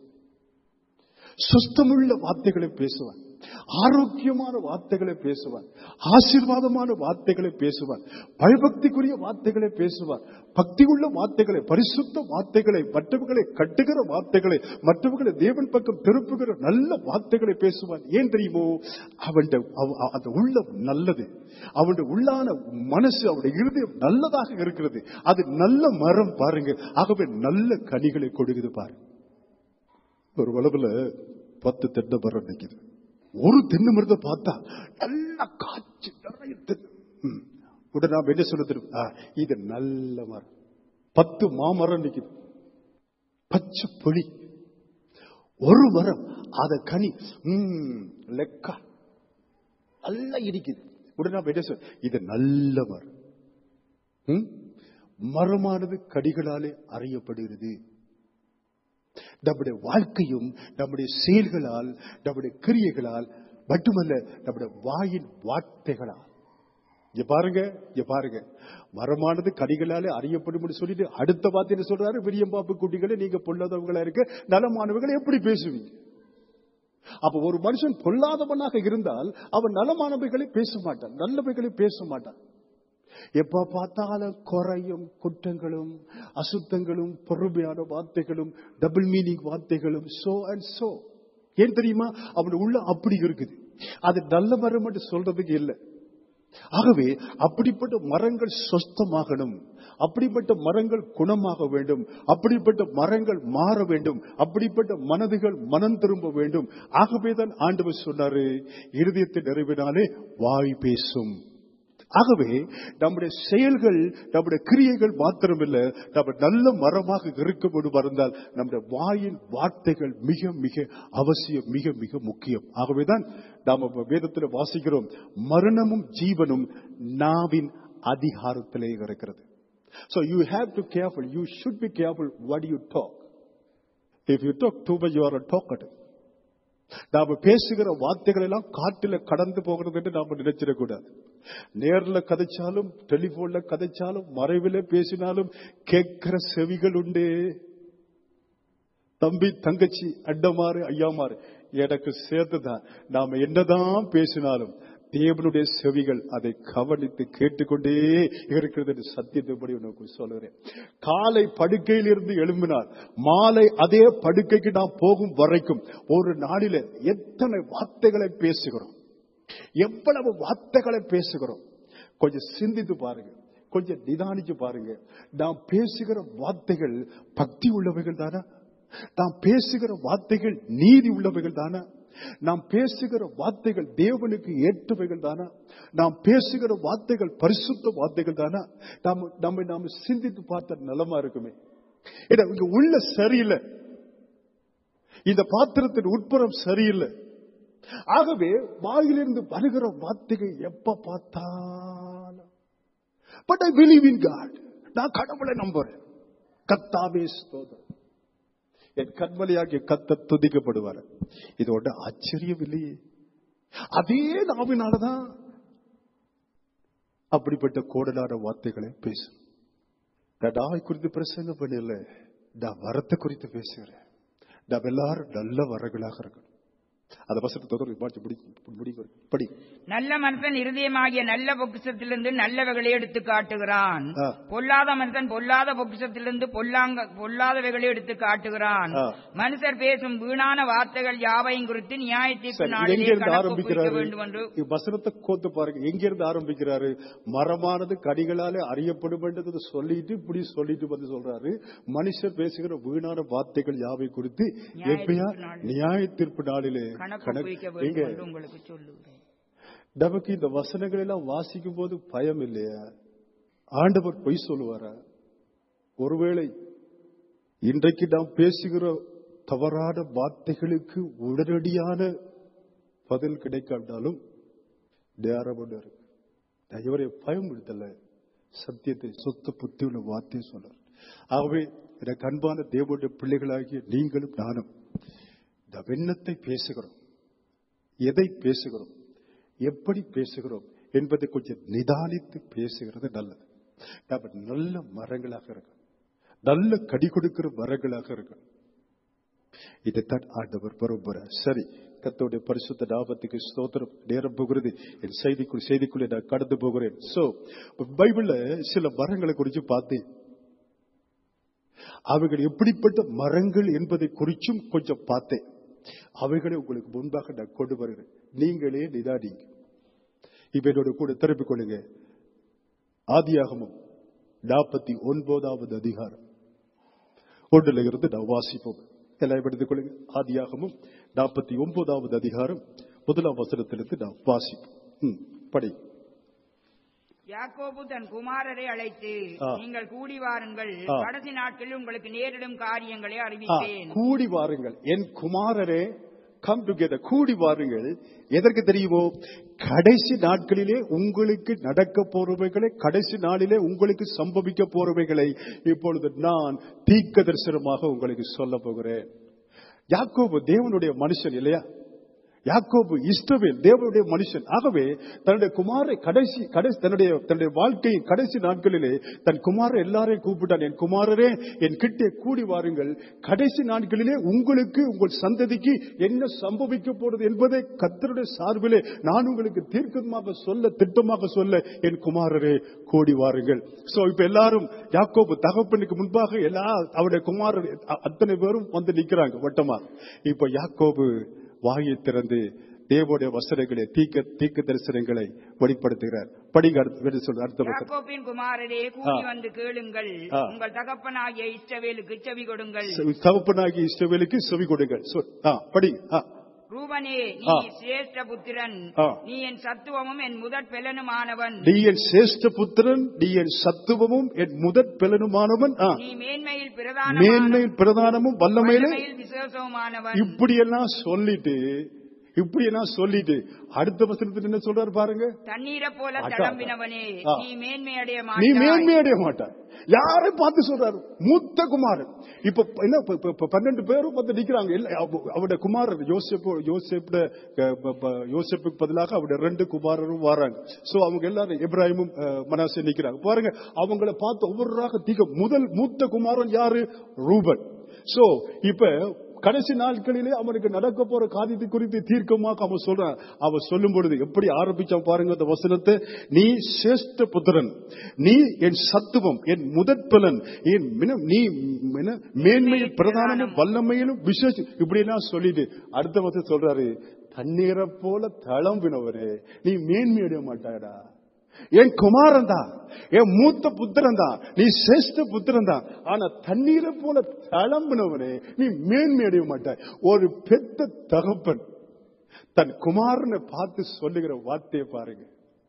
சுஸ்தமுள்ள வார்த்தைகளை பேசுவான் ஆரோக்கியமான வார்த்தைகளை பேசுவான் ஆசீர்வாதமான வார்த்தைகளை பேசுவான் பயபக்திக்குரிய வார்த்தைகளை பேசுவான் பக்தி உள்ள வார்த்தைகளை பரிசுத்த வார்த்தைகளை மற்றவர்களை கட்டுகிற வார்த்தைகளை மற்றவர்களை தேவன் பக்கம் திருப்புகிற நல்ல வார்த்தைகளை பேசுவான் ஏன் தெரியுமோ அவன் அந்த உள்ளம் நல்லது அவனுடைய உள்ளான மனசு அவனுடைய இருதயம் நல்லதாக இருக்கிறது அது நல்ல மரம் பாருங்க ஆகவே நல்ல கனிகளை கொடுக்குது பாருங்க ஒரு வளவுல பத்து தென்னை மரம் நிக்குது ஒரு தென்னை மரத்தை பார்த்தா நல்ல காய்ச்சி நிறைய தென்னை. ம். உடனே நாம என்ன சொல்ல தெரியும் ஆ, இது நல்ல மரம் பத்து மாமரம் நிக்குது பச்சை பொழி ஒரு மரம் அத கனி ம், லெக்கா நல்லா இடிக்குது உடனே நாம என்ன சொல்ல இது நல்ல மரம் ம்? மரமானது கடிகளாலே அறியப்படுகிறது நம்முடைய வாழ்க்கையும் நம்முடைய செயல்களால் நம்முடைய கிரியைகளால் மட்டுமல்ல நம்முடைய வாயின் வார்த்தைகளால் இங்க பாருங்க இங்க பாருங்க மரமானது கடிகளாலே அறியப்படும் சொல்லிட்டு அடுத்த வார்த்தை என்ன சொல்றாரு விரியம்பாப்பு குட்டிகளே நீங்க பொல்லாதவங்களா இருக்க நலமானவங்களை எப்படி பேசுவீங்க அப்ப ஒரு மனுஷன் பொல்லாதவனாக இருந்தால் அவன் நலமானவைகளை பேச மாட்டான் நல்லவைகளை பேச மாட்டான் எப்ப பார்த்தாலும் குறையும் குற்றங்களும் அசுத்தங்களும் பொறுமையான வார்த்தைகளும் டபுள் மீனிங் வார்த்தைகளும் சோ அண்ட் சோ ஏன் தெரியுமா அவன் உள்ள அப்படி இருக்குது அது நல்ல மரம் என்று சொல்றதுக்கு இல்லை ஆகவே அப்படிப்பட்ட மரங்கள் சொஸ்தமாகணும் அப்படிப்பட்ட மரங்கள் குணமாக வேண்டும் அப்படிப்பட்ட மரங்கள் மாற வேண்டும் அப்படிப்பட்ட மனதுகள் மனம் திரும்ப வேண்டும் ஆகவேதான் ஆண்டவர் சொன்னாரு இருதயத்தை நிறைவினாலே வாய் பேசும் ஆகவே நம்முடைய செயல்கள் நம்முடைய கிரியைகள் மாத்திரமில்ல நம்ம நல்ல மரமாக இருக்க வேண்டும் இருந்தால் நம்முடைய வாயின் வார்த்தைகள் மிக மிக அவசியம் மிக மிக முக்கியம் ஆகவேதான் நாம் வேதத்தில் வாசிக்கிறோம் மரணமும் ஜீவனும் நாவின் அதிகாரத்திலே இருக்கிறது So you have to careful. You should be careful what you talk. If you talk too much, you are a talkative. நாம பேசுகிற வார்த்தைகள் எல்லாம் காட்டில கடந்து போகிறது என்று நாம நினைச்சிடக்கூடாது நேர்ல கதைச்சாலும் டெலிபோன்ல கதைச்சாலும் மறைவில பேசினாலும் கேட்கிற செவிகள் உண்டு தம்பி தங்கச்சி அண்டமாறு ஐயாமாறு எனக்கு சேர்த்துதான் நாம என்னதான் பேசினாலும் தேவனுடைய செவிகள் அதை கவனித்து கேட்டுக்கொண்டே இருக்கிறது என்று சத்தியத்தைப்படி உனக்கு சொல்லுகிறேன் காலை படுக்கையில் இருந்து எழும்பினார் மாலை அதே படுக்கைக்கு நாம் போகும் வரைக்கும் ஒரு நாளில எத்தனை வார்த்தைகளை பேசுகிறோம் எவ்வளவு வார்த்தைகளை பேசுகிறோம் கொஞ்சம் சிந்தித்து பாருங்க கொஞ்சம் நிதானிச்சு பாருங்க நாம் பேசுகிற வார்த்தைகள் பக்தி உள்ளவைகள் தானே நாம் பேசுகிற வார்த்தைகள் நீதி உள்ளவைகள் தானே நாம் பேசுகிற வார்த்தைகள் தேவனுக்கு ஏற்றவைகள் தானா நாம் பேசுகிற வார்த்தைகள் பரிசுத்த வார்த்தைகள் தானா நாம் நம்மை நாம் சிந்தித்து பார்த்த நலமா இருக்குமே ஏன்னா இங்க உள்ள சரியில்லை இந்த பாத்திரத்தின் உட்புறம் சரியில்லை ஆகவே வாயிலிருந்து வருகிற வார்த்தைகள் எப்ப பார்த்தாலும் but I believe in God நான் கடவுளை நம்புறேன் கத்தாவே ஸ்தோதம் என் கண்மலையாகிய கத்த துதிக்கப்படுவார் இதோட ஆச்சரியம் இல்லையே அதே நாவினாலதான் அப்படிப்பட்ட கோடலான வார்த்தைகளை பேசும் நான் நாய் குறித்து பிரசங்கம் பண்ணல நான் வரத்தை குறித்து பேசுகிறேன் நாம் எல்லாரும் நல்ல வரங்களாக இருக்கணும் அந்த வசனத்தை தொடர்ந்து வாசி முடி முடிங்க படி நல்ல மனுஷன் இருதயமாகிய நல்ல பொக்கிஷத்திலிருந்து நல்லவைகளை எடுத்து காட்டுகிறான் ஆ. பொல்லாத மனுஷன் பொல்லாத பொக்கிஷத்திலிருந்து பொல்லாங்க பொல்லாதவைகளை எடுத்து காட்டுகிறான் ஆ. மனுஷர் பேசும் வீணான வார்த்தைகள் யாவையும் குறித்து நியாயத்தீர்ப்பு சரி, நாளிலே எங்க இருந்து கணக்கு ஒப்புவிக்க ஆரம்பிக்கிறாரு வேண்டும் என்று இவ் வசனத்தை கோத்து பாருங்க எங்க இருந்து ஆரம்பிக்கிறாரு மரமானது கடிகளாலே அறியப்படும் என்றது சொல்லிட்டு இப்படி சொல்லிட்டு வந்து சொல்றாரு மனுஷர் பேசுகிற வீணான வார்த்தைகள் யாவை குறித்து நியாய எப்பயா தீர்ப்பு நாளிலே. நியாய தீர்ப்பு நாளிலே கணக்கு கணக்கு- ஒப்புவிக்க எங்க வேண்டும் என்று உங்களுக்கு சொல்லுகிறேன் நமக்கு இந்த வசனங்கள் எல்லாம் வாசிக்கும் போது பயம் இல்லையா ஆண்டவர் பொய் சொல்லுவாரா ஒருவேளை இன்றைக்கு நாம் பேசுகிற தவறான வார்த்தைகளுக்கு உடனடியான பதில் கிடைக்காட்டாலும் நேரம் ஒன்று இருக்கு நான் இவரை பயன்படுத்தல சத்தியத்தை சொத்த புத்தி உள்ள வார்த்தையை சொல்றார் ஆகவே எனக்கு அன்பான தேவனுடைய பிள்ளைகளாகிய நீங்களும் நானும் இந்த வெண்ணத்தை பேசுகிறோம் எதை பேசுகிறோம் எப்படி பேசுகிறோம் என்பதை கொஞ்சம் நிதானித்து பேசுகிறது நல்லது நாம நல்ல மரங்களாக இருக்கணும் நல்ல கடி கொடுக்கிற மரங்களாக இருக்கணும் இதைத்தான் ஆண்டவர் விரும்புகிறார் சரி கத்தோடைய பரிசுத்த லாபத்துக்கு ஸ்தோத்திரம் நேரம் போகிறது என் செய்திக்குள் செய்திக்குள்ளே நான் கடந்து போகிறேன் சோ பைபிள்ல சில மரங்களை குறித்து பார்த்தேன் அவைகள் எப்படிப்பட்ட மரங்கள் என்பதை குறிச்சும் கொஞ்சம் பார்த்தேன் அவைகளை உங்களுக்கு முன்பாக நான் கொண்டு வருகிறேன் நீங்களே நிதானிங்க இப்ப என்னோட கூட திருப்பிக் கொள்ளுங்க ஆதியாகமும் நாற்பத்தி ஒன்பதாவது அதிகாரம் ஒன்றில் இருந்து நான் வாசிப்போம் எல்லாம் எடுத்துக் கொள்ளுங்க ஆதியாகமும் நாற்பத்தி ஒன்பதாவது அதிகாரம் முதலாம் வசனத்திலிருந்து நான் வாசிப்போம் ம், படி யாக்கோபு தன் குமாரரை அழைத்து ஆ. நீங்கள் கூடி வாருங்கள் ஆ. கடைசி நாட்களில் உங்களுக்கு நேரிடும் காரியங்களை ஆ, அறிவித்தேன் கூடி வாருங்கள் என் குமாரரே கம் டுகெதர் கூடி வாருங்கள் எதற்கு தெரியுமோ கடைசி நாட்களிலே உங்களுக்கு நடக்க போறவைகளை கடைசி நாளிலே உங்களுக்கு சம்பவிக்க போறவைகளை இப்பொழுது நான் தீர்க்க தரிசனமாக உங்களுக்கு சொல்ல போகிறேன் யாக்கோபு தேவனுடைய மனுஷன் இல்லையா யாக்கோபு இஷ்டவேல் தேவனுடைய மனுஷன் ஆகவே தன்னுடைய குமாரை கடைசி கடைசி தன்னுடைய தன்னுடைய வாழ்க்கையின் கடைசி நாட்களிலே தன் குமாரை எல்லாரையும் கூப்பிட்டான் என் குமாரரே என் கிட்டே கூடி வாருங்கள் கடைசி நாட்களிலே உங்களுக்கு உங்கள் சந்ததிக்கு என்ன சம்பவிக்க போறது என்பதை கத்தருடைய சார்பிலே நான் உங்களுக்கு தீர்க்கமாக சொல்ல திட்டமாக சொல்ல என் குமாரரே கூடி வாருங்கள் சோ இப்ப எல்லாரும் யாக்கோபு தகப்பனுக்கு முன்பாக எல்லா அவருடைய குமாரர் அ- அத்தனை பேரும் வந்து நிக்கிறாங்க வட்டமா இப்ப யாக்கோபு வாயை திறந்து தேவனுடைய வசனங்களை தீக்க தீக்க தரிசனங்களை வெளிப்படுத்துகிறார் படிங்க அடுத்த வேறு சொல்ற அடுத்த வசனம் யாக்கோபின் குமாரரே கூடி ஆ. வந்து கேளுங்கள் ஆ. உங்கள் தகப்பனாகிய இஷ்டவேலுக்கு செவி கொடுங்கள் தகப்பனாகி இஷ்டவேலுக்கு செவி கொடுங்கள் சொல். ஆ, படி ஆ, ரூபனே ஆ. நீ சிரேஷ்ட புத்திரன் ஆ. நீ என் சத்துவமும் என் முதற் பெலனுமானவன் நீ என் சிரேஷ்ட புத்திரன் நீ என் சத்துவமும் என் முதற் பெலனுமானவன் ஆ, நீ மேன்மையில் பிரதான மேன்மையில் பிரதானமும் வல்லமையிலே விசேஷமானவன் இப்படியெல்லாம் சொல்லிட்டு இப்படியெல்லாம் சொல்லிட்டு அடுத்த வசனத்துல என்ன சொல்றாரு பாருங்க தண்ணீரை போல அடா. தடம்பினவனே ஆ. நீ மேன்மை அடைய நீ மாட்டாய் மேன்மை அடைய மாட்டார் யாரை பார்த்து சொல்றாரு மூத்த குமாரன் இப்ப என்ன இப்ப- இப்ப- இப்ப பன்னெண்டு பேரும் வந்து நிக்கிறாங்க இல்ல அவ- அவருடைய குமாரர் யோசேப்பு யோசேப்பு யோசேப்புக்கு பதிலாக அவருடைய ரெண்டு குமாரரும் வராங்க சோ அவங்க எல்லாரும் இப்ராஹிமும் அஹ், மனாசே நிக்கிறாங்க பாருங்க அவங்கள பார்த்து ஒவ்வொருவராக தீக்க முதல் மூத்த குமாரன் யாரு ரூபன் சோ இப்ப கடைசி நாட்களிலே அவனுக்கு நடக்க போற காரியத்தை குறித்து தீர்க்கமாக அவன் சொல்றான் அவன் சொல்லும் பொழுது எப்படி ஆரம்பிச்சான் பாருங்க அந்த வசனத்தை நீ சேஷ்ட புத்திரன் நீ என் சத்துவம் என் முதற்பலன் என் மின- நீ மின- மேன்மையில் பிரதானமும் வல்லமையிலும் விசேஷம் இப்படி எல்லாம் சொல்லிட்டு அடுத்த வசனம் சொல்றாரு தண்ணீரை போல தளம்பினவரே நீ மேன்மை அடைய மாட்டாடா என் குமாரன் தான் என் மூத்த புத்திரன் தான் நீ சிரேஷ்ட புத்திரன் தான் ஆனா தண்ணீரை போல தளம்பினவனே நீ மேன்மை அடைய மாட்டாய் ஒரு பெத்த தகப்பன் தன் குமாரனை பார்த்து சொல்லுகிற வார்த்தையை பாருங்க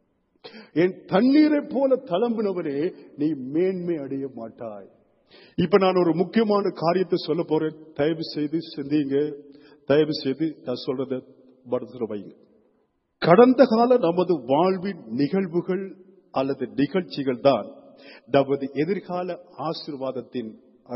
என் தண்ணீரை போல தளம்பினவனே நீ மேன்மை அடைய மாட்டாய் இப்ப நான் ஒரு முக்கியமான காரியத்தை சொல்ல போறேன் தயவு செய்து சிந்திங்க தயவு செய்து நான் சொல்றத மனசுல வைங்க கடந்த கால நமது வாழ்வின் நிகழ்வுகள் அல்லது நிகழ்ச்சிகள் தான் நமது எதிர்கால ஆசீர்வாதத்தின்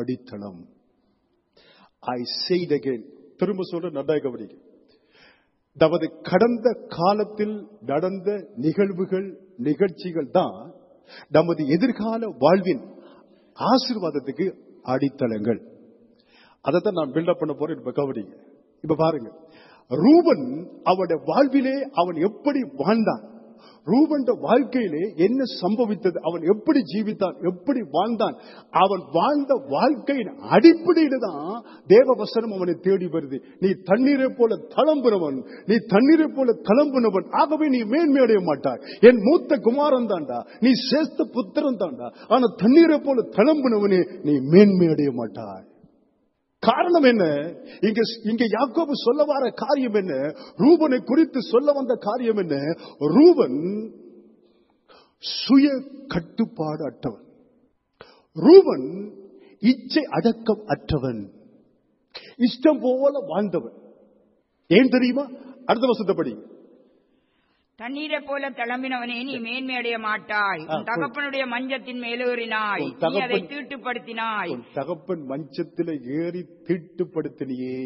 அடித்தளம் ஐ செய்ட் அகைன் திரும்ப சொல்ற நன்றாக கவனிங்க தமது கடந்த காலத்தில் நடந்த நிகழ்வுகள் நிகழ்ச்சிகள் தான் நமது எதிர்கால வாழ்வின் ஆசீர்வாதத்துக்கு அடித்தளங்கள் அதைத்தான் நான் பில்டப் பண்ண போறேன் இப்ப கவனிங்க இப்ப பாருங்க ரூபன் அவனுடைய வாழ்விலே அவன் எப்படி வாழ்ந்தான் ரூபன் வாழ்க்கையிலே என்ன சம்பவித்தது அவன் எப்படி ஜீவித்தான் எப்படி வாழ்ந்தான் அவன் வாழ்ந்த வாழ்க்கையின் அடிப்படையில தான் தேவ வசனம் அவனை தேடி வருது நீ தண்ணீரை போல தளம்புனவன் நீ தண்ணீரை போல தளம்புனவன் ஆகவே நீ மேன்மையடைய மாட்டாய் என் மூத்த குமாரன் தாண்டா நீ சேஸ்த புத்திரன் தாண்டா ஆனா தண்ணீரை போல தளம்புனவனே நீ மேன்மையடைய மாட்டாய் காரணம் என்ன இங்க இங்க யாக்கோபு சொல்ல வர காரியம் என்ன ரூபனை குறித்து சொல்ல வந்த காரியம் என்ன ரூபன் சுய கட்டுப்பாடு அற்றவன் ரூபன் இச்சை அடக்கம் அற்றவன் இஷ்டம் போல வாழ்ந்தவன் ஏன் தெரியுமா அடுத்த வசத்தப்படி தண்ணீரை போல தளம்பினவனே நீ மேன்மை அடைய மாட்டாய் ஆ, உன் தகப்பனுடைய மஞ்சத்தின் மேலேறினாய் உன் நீ தகப்பன்- அதை தீட்டுப்படுத்தினாய் உன் தகப்பன் மஞ்சத்தில் ஏறி தீட்டுப்படுத்தினியே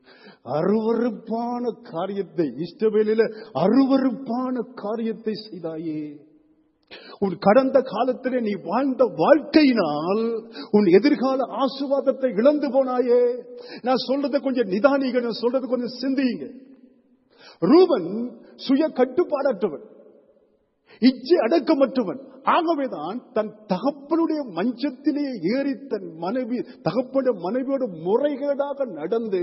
அருவருப்பான காரியத்தை இஷ்டவேலில அருவருப்பான காரியத்தை செய்தாயே உன் கடந்த காலத்திலே நீ வாழ்ந்த வாழ்க்கையினால் உன் எதிர்கால ஆசுவாதத்தை இழந்து போனாயே நான் சொல்றதை கொஞ்சம் நிதானிங்க நான் சொல்றது கொஞ்சம் சிந்தியுங்க ரூபன் சுய கட்டுப்பாடற்றவன் இச்சை அடக்கமற்றவன் ஆகவேதான் தன் தகப்பனுடைய மஞ்சத்திலே ஏறி தன் மனைவி தகப்பனுடைய மனைவியோட முறைகேடாக நடந்து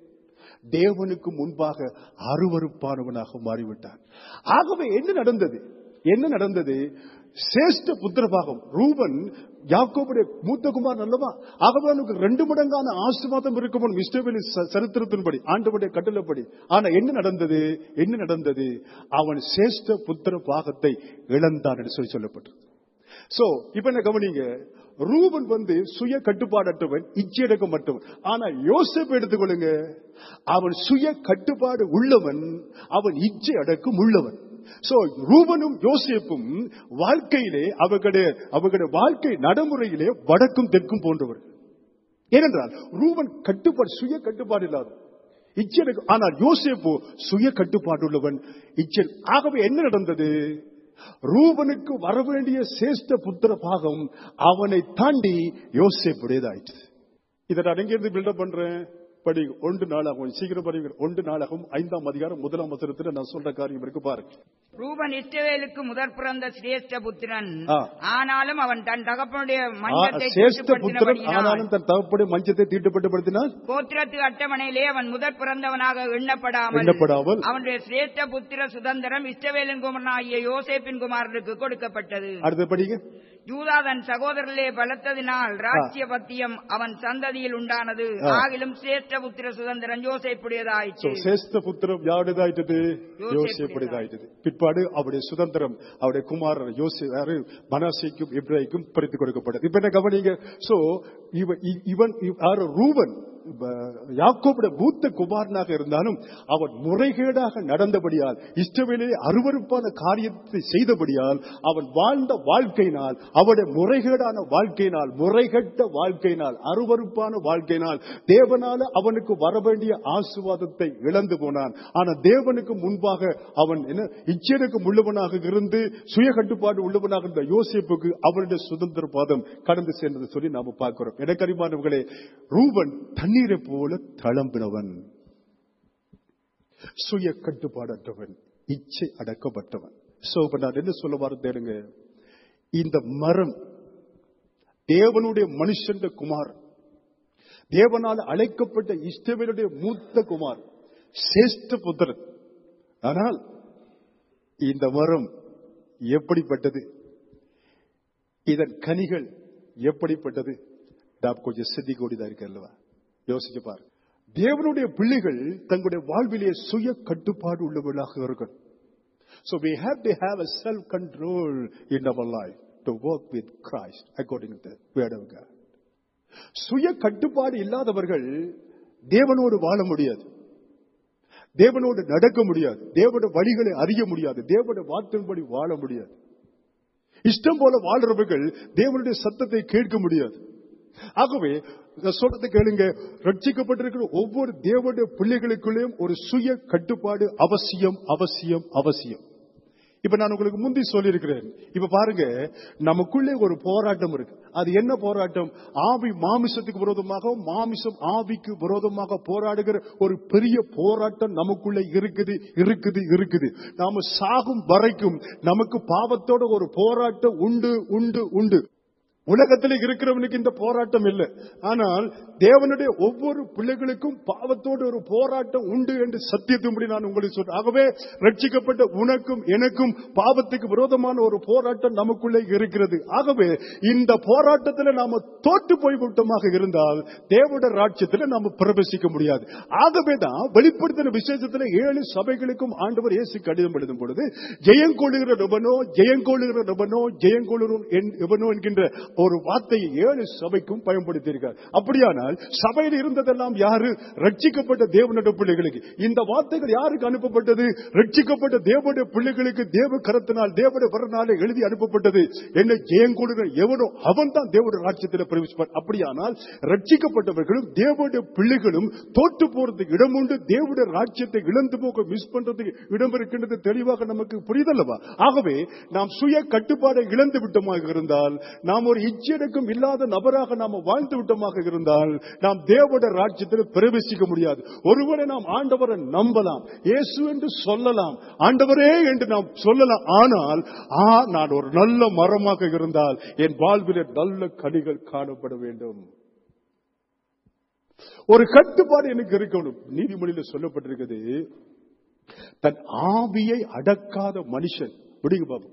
தேவனுக்கு முன்பாக அருவருப்பானவனாக மாறிவிட்டான் ஆகவே என்ன நடந்தது என்ன நடந்தது சேஷ்ட புத்திரபாகம் ரூபன் யாக்கோபுடைய மூத்த குமார் அல்லவா ஆகவே அவனுக்கு ரெண்டு மடங்கான ஆசீர்வாதம் இருக்கும் இஷ்டவேலி ச- சரித்திரத்தின்படி ஆண்டவருடைய கட்டளைப்படி ஆனா என்ன நடந்தது என்ன நடந்தது அவன் சேஷ்ட புத்திர பாகத்தை இழந்தான் என்று சொல்லி சொல்லப்பட்டது சோ இப்ப என்ன கவனிங்க ரூபன் வந்து சுய கட்டுப்பாடற்றவன் இச்சையடக்கமற்றவன் ஆனா யோசேப் எடுத்துக்கொள்ளுங்க அவன் சுய கட்டுப்பாடு உள்ளவன் அவன் இச்சை அடக்கம் உள்ளவன் சோ ரூபனும் யோசேப்பும் வாழ்க்கையிலே அவர்களுடைய அவர்களுடைய வாழ்க்கை நடைமுறையிலே வடக்கும் தெற்கும் போன்றவர் ஏனென்றால் ரூபன் கட்டுப்பாடு சுய கட்டுப்பாடு இல்லாத இச்சனுக்கு ஆனால் யோசேப்பு சுய கட்டுப்பாடு உள்ளவன் இச்சன் ஆகவே என்ன நடந்தது ரூபனுக்கு வரவேண்டிய சேஷ்ட புத்திர பாகம் அவனை தாண்டி யோசேப்புடையதாயிற்று இதை நான் எங்கிருந்து பில்டப் பண்றேன் படி ஒன்று நாளாகும் சீக்கிரம் படிங்க ஒன்று நாளாகும் ஐந்தாம் அதிகாரம் முதலாம் வசனத்துல நான் சொல்ற காரியம் இருக்கு பாருங்க ரூபன் இஸ்ரவேலுக்கு முதற் பிறந்த சிரேஷ்ட புத்திரன் ஆ. ஆனாலும் அவன் தன் தகப்பனுடைய ஆ, மஞ்சத்தை சேஷ்ட புத்திரன் தீட்டுப்படுத்தினபடியினால் ஆனாலும் தன் தகப்படைய மஞ்சத்தை தீட்டுப்பட்டுப்படுத்தினால் கோத்திரத்து அட்டவணையிலே அவன் முதற் பிறந்தவனாக எண்ணப்படாமல் எண்ணப்படாமல் அவனுடைய சிரேஷ்ட புத்திர சுதந்திரம் இஸ்ரவேலின் குமாரனாகிய யோசேப்பின் குமாரனுக்கு கொடுக்கப்பட்டது அடுத்த படிங்க யூதா தன் சகோதரர்களே பலத்ததினால் ராஜ்ய பத்தியம் அவன் சந்ததியில் உண்டானது ஆ. ஆகிலும் சிரேஷ்ட புத்திர சுதந்திரம் So, யோசேப்புடையதாயிற்று சேஷ்ட புத்திரம் யாருடையதாயிட்டது யோசேப்புடையதாயிட்டது. யோசேப்புடையதாயிட்டது பிற்பாடு அவருடைய சுதந்திரம் அவருடைய குமாரர் யோசே யாரு மனாசைக்கும் இப்ராஹிக்கும் பிரித்து கொடுக்கப்பட்டது இப்ப என்ன கவனிங்க சோ இவன் இ- இவன் இவ்- யாரு ரூபன் இப்ப யாக்கோபுடைய மூத்த குமாரனாக இருந்தாலும் அவன் முறைகேடாக நடந்தபடியால் இஷ்டவேலே அருவருப்பான காரியத்தை செய்தபடியால் அவன் வாழ்ந்த வாழ்க்கையினால் அவனுடைய முறைகேடான வாழ்க்கையினால் முறைகெட்ட வாழ்க்கையினால் அருவருப்பான வாழ்க்கையினால் தேவனால அவனுக்கு வர வேண்டிய ஆசுவாதத்தை இழந்து போனான் ஆனா தேவனுக்கு முன்பாக அவன் என்ன இச்சனுக்கு உள்ளவனாக இருந்து சுய கட்டுப்பாடு உள்ளவனாக இருந்த யோசிப்புக்கு அவனுடைய சுதந்திர பாதம் கடந்து சென்றதை சொல்லி நாம பார்க்கிறோம் எனக்கரிமானவர்களே ரூபன் தண்ணீரை போல தளம்பினவன் சுய கட்டுப்பாடற்றவன் இச்சை அடக்கப்பட்டவன் சோ இப்ப நான் என்ன சொல்ல வர தேடுங்க இந்த மரம் தேவனுடைய மனுஷன் குமார் தேவனால் அழைக்கப்பட்ட இஷ்டவேலுடைய மூத்த குமார் சேஷ்ட புத்திரன் ஆனால் இந்த மரம் எப்படிப்பட்டது இதன் கனிகள் எப்படிப்பட்டது நாம் கொஞ்சம் சிந்திக்கூடியதா இருக்கு அல்லவா யோசிச்சு பாரு தேவனுடைய பிள்ளைகள் தங்களுடைய வாழ்விலே சுய கட்டுப்பாடு உள்ளவர்களாக இருக்கணும் So we have to have a self-control in our life to work with Christ according to the word of God. சுய கட்டுப்பாடு இல்லாதவர்கள் தேவனோடு வாழ முடியாது தேவனோடு நடக்க முடியாது தேவனுடைய வழிகளை அறிய முடியாது தேவனுடைய வார்த்தையின்படி வாழ முடியாது இஷ்டம் போல வாழ்றவர்கள் தேவனுடைய சத்தத்தை கேட்க முடியாது ஆகவே நான் சொல்றதை கேளுங்க ரட்சிக்கப்பட்டிருக்கிற ஒவ்வொரு தேவனுடைய பிள்ளைகளுக்குள்ளேயும் ஒரு சுய கட்டுப்பாடு அவசியம் அவசியம் அவசியம் இப்ப நான் உங்களுக்கு முந்தி சொல்லியிருக்கிறேன் இப்ப பாருங்க நமக்குள்ளே ஒரு போராட்டம் இருக்கு அது என்ன போராட்டம் ஆவி மாமிசத்துக்கு விரோதமாக மாமிசம் ஆவிக்கு விரோதமாக போராடுகிற ஒரு பெரிய போராட்டம் நமக்குள்ள இருக்குது இருக்குது இருக்குது நாம சாகும் வரைக்கும் நமக்கு பாவத்தோட ஒரு போராட்டம் உண்டு உண்டு உண்டு உலகத்தில் இருக்கிறவனுக்கு இந்த போராட்டம் இல்லை ஆனால் தேவனுடைய ஒவ்வொரு பிள்ளைகளுக்கும் பாவத்தோடு ஒரு போராட்டம் உண்டு என்று சத்தியத்தின்படி நான் உங்களுக்கு சொல்றேன் ஆகவே ரட்சிக்கப்பட்ட உனக்கும் எனக்கும் பாவத்துக்கு விரோதமான ஒரு போராட்டம் நமக்குள்ளே இருக்கிறது ஆகவே இந்த போராட்டத்தில் நாம தோற்று போய்விட்டமாக இருந்தால் தேவனுடைய ராட்சியத்தில் நாம பிரவேசிக்க முடியாது ஆகவே தான் வெளிப்படுத்தின விசேஷத்தில் ஏழு சபைகளுக்கும் ஆண்டவர் இயேசு கடிதம் எழுதும் பொழுது ஜெயங்கொள்ளுகிற நபனோ ஜெயங்கொள்ளுகிற நபனோ ஜெயங்கொள்ளும் எவனோ என்கின்ற ஒரு வார்த்தையை ஏழு சபைக்கும் பயன்படுத்தியிருக்கார் அப்படியானால் சபையில் இருந்ததெல்லாம் யாரு ரட்சிக்கப்பட்ட தேவனுடைய பிள்ளைகளுக்கு இந்த வார்த்தைகள் யாருக்கு அனுப்பப்பட்டது ரட்சிக்கப்பட்ட தேவனுடைய பிள்ளைகளுக்கு தேவ கரத்தினால் தேவனுடைய வரனாலே எழுதி அனுப்பப்பட்டது என்ன ஜெயங்கொடுகிற எவனோ அவன் தான் தேவனுடைய ராஜ்யத்தில் பிரவேசிப்பான் அப்படியானால் ரட்சிக்கப்பட்டவர்களும் தேவனுடைய பிள்ளைகளும் தோற்று போறதுக்கு இடம் உண்டு தேவனுடைய ராஜ்யத்தை இழந்து போக மிஸ் பண்றதுக்கு இடம் இருக்கின்றது தெளிவாக நமக்கு புரிதல்லவா ஆகவே நாம் சுய கட்டுப்பாடை இழந்து விட்டமாக இருந்தால் நாம் ஒரு இச்சடக்கம் இல்லாத நபராக நாம் வாழ்ந்து விட்டமாக இருந்தால் நாம் தேவனுடைய ராஜ்யத்தில் பிரவேசிக்க முடியாது ஒருவரை நாம் ஆண்டவரை நம்பலாம் இயேசு என்று சொல்லலாம் ஆண்டவரே என்று நாம் சொல்லலாம் ஆனால் ஆ நான் ஒரு நல்ல மரமாக இருந்தால் என் வாழ்விலே நல்ல கனிகள் காணப்பட வேண்டும் ஒரு கட்டுப்பாடு எனக்கு இருக்கணும் நீதிமொழியில் சொல்லப்பட்டிருக்கிறது தன் ஆவியை அடக்காத மனுஷன் விடுங்க பாபு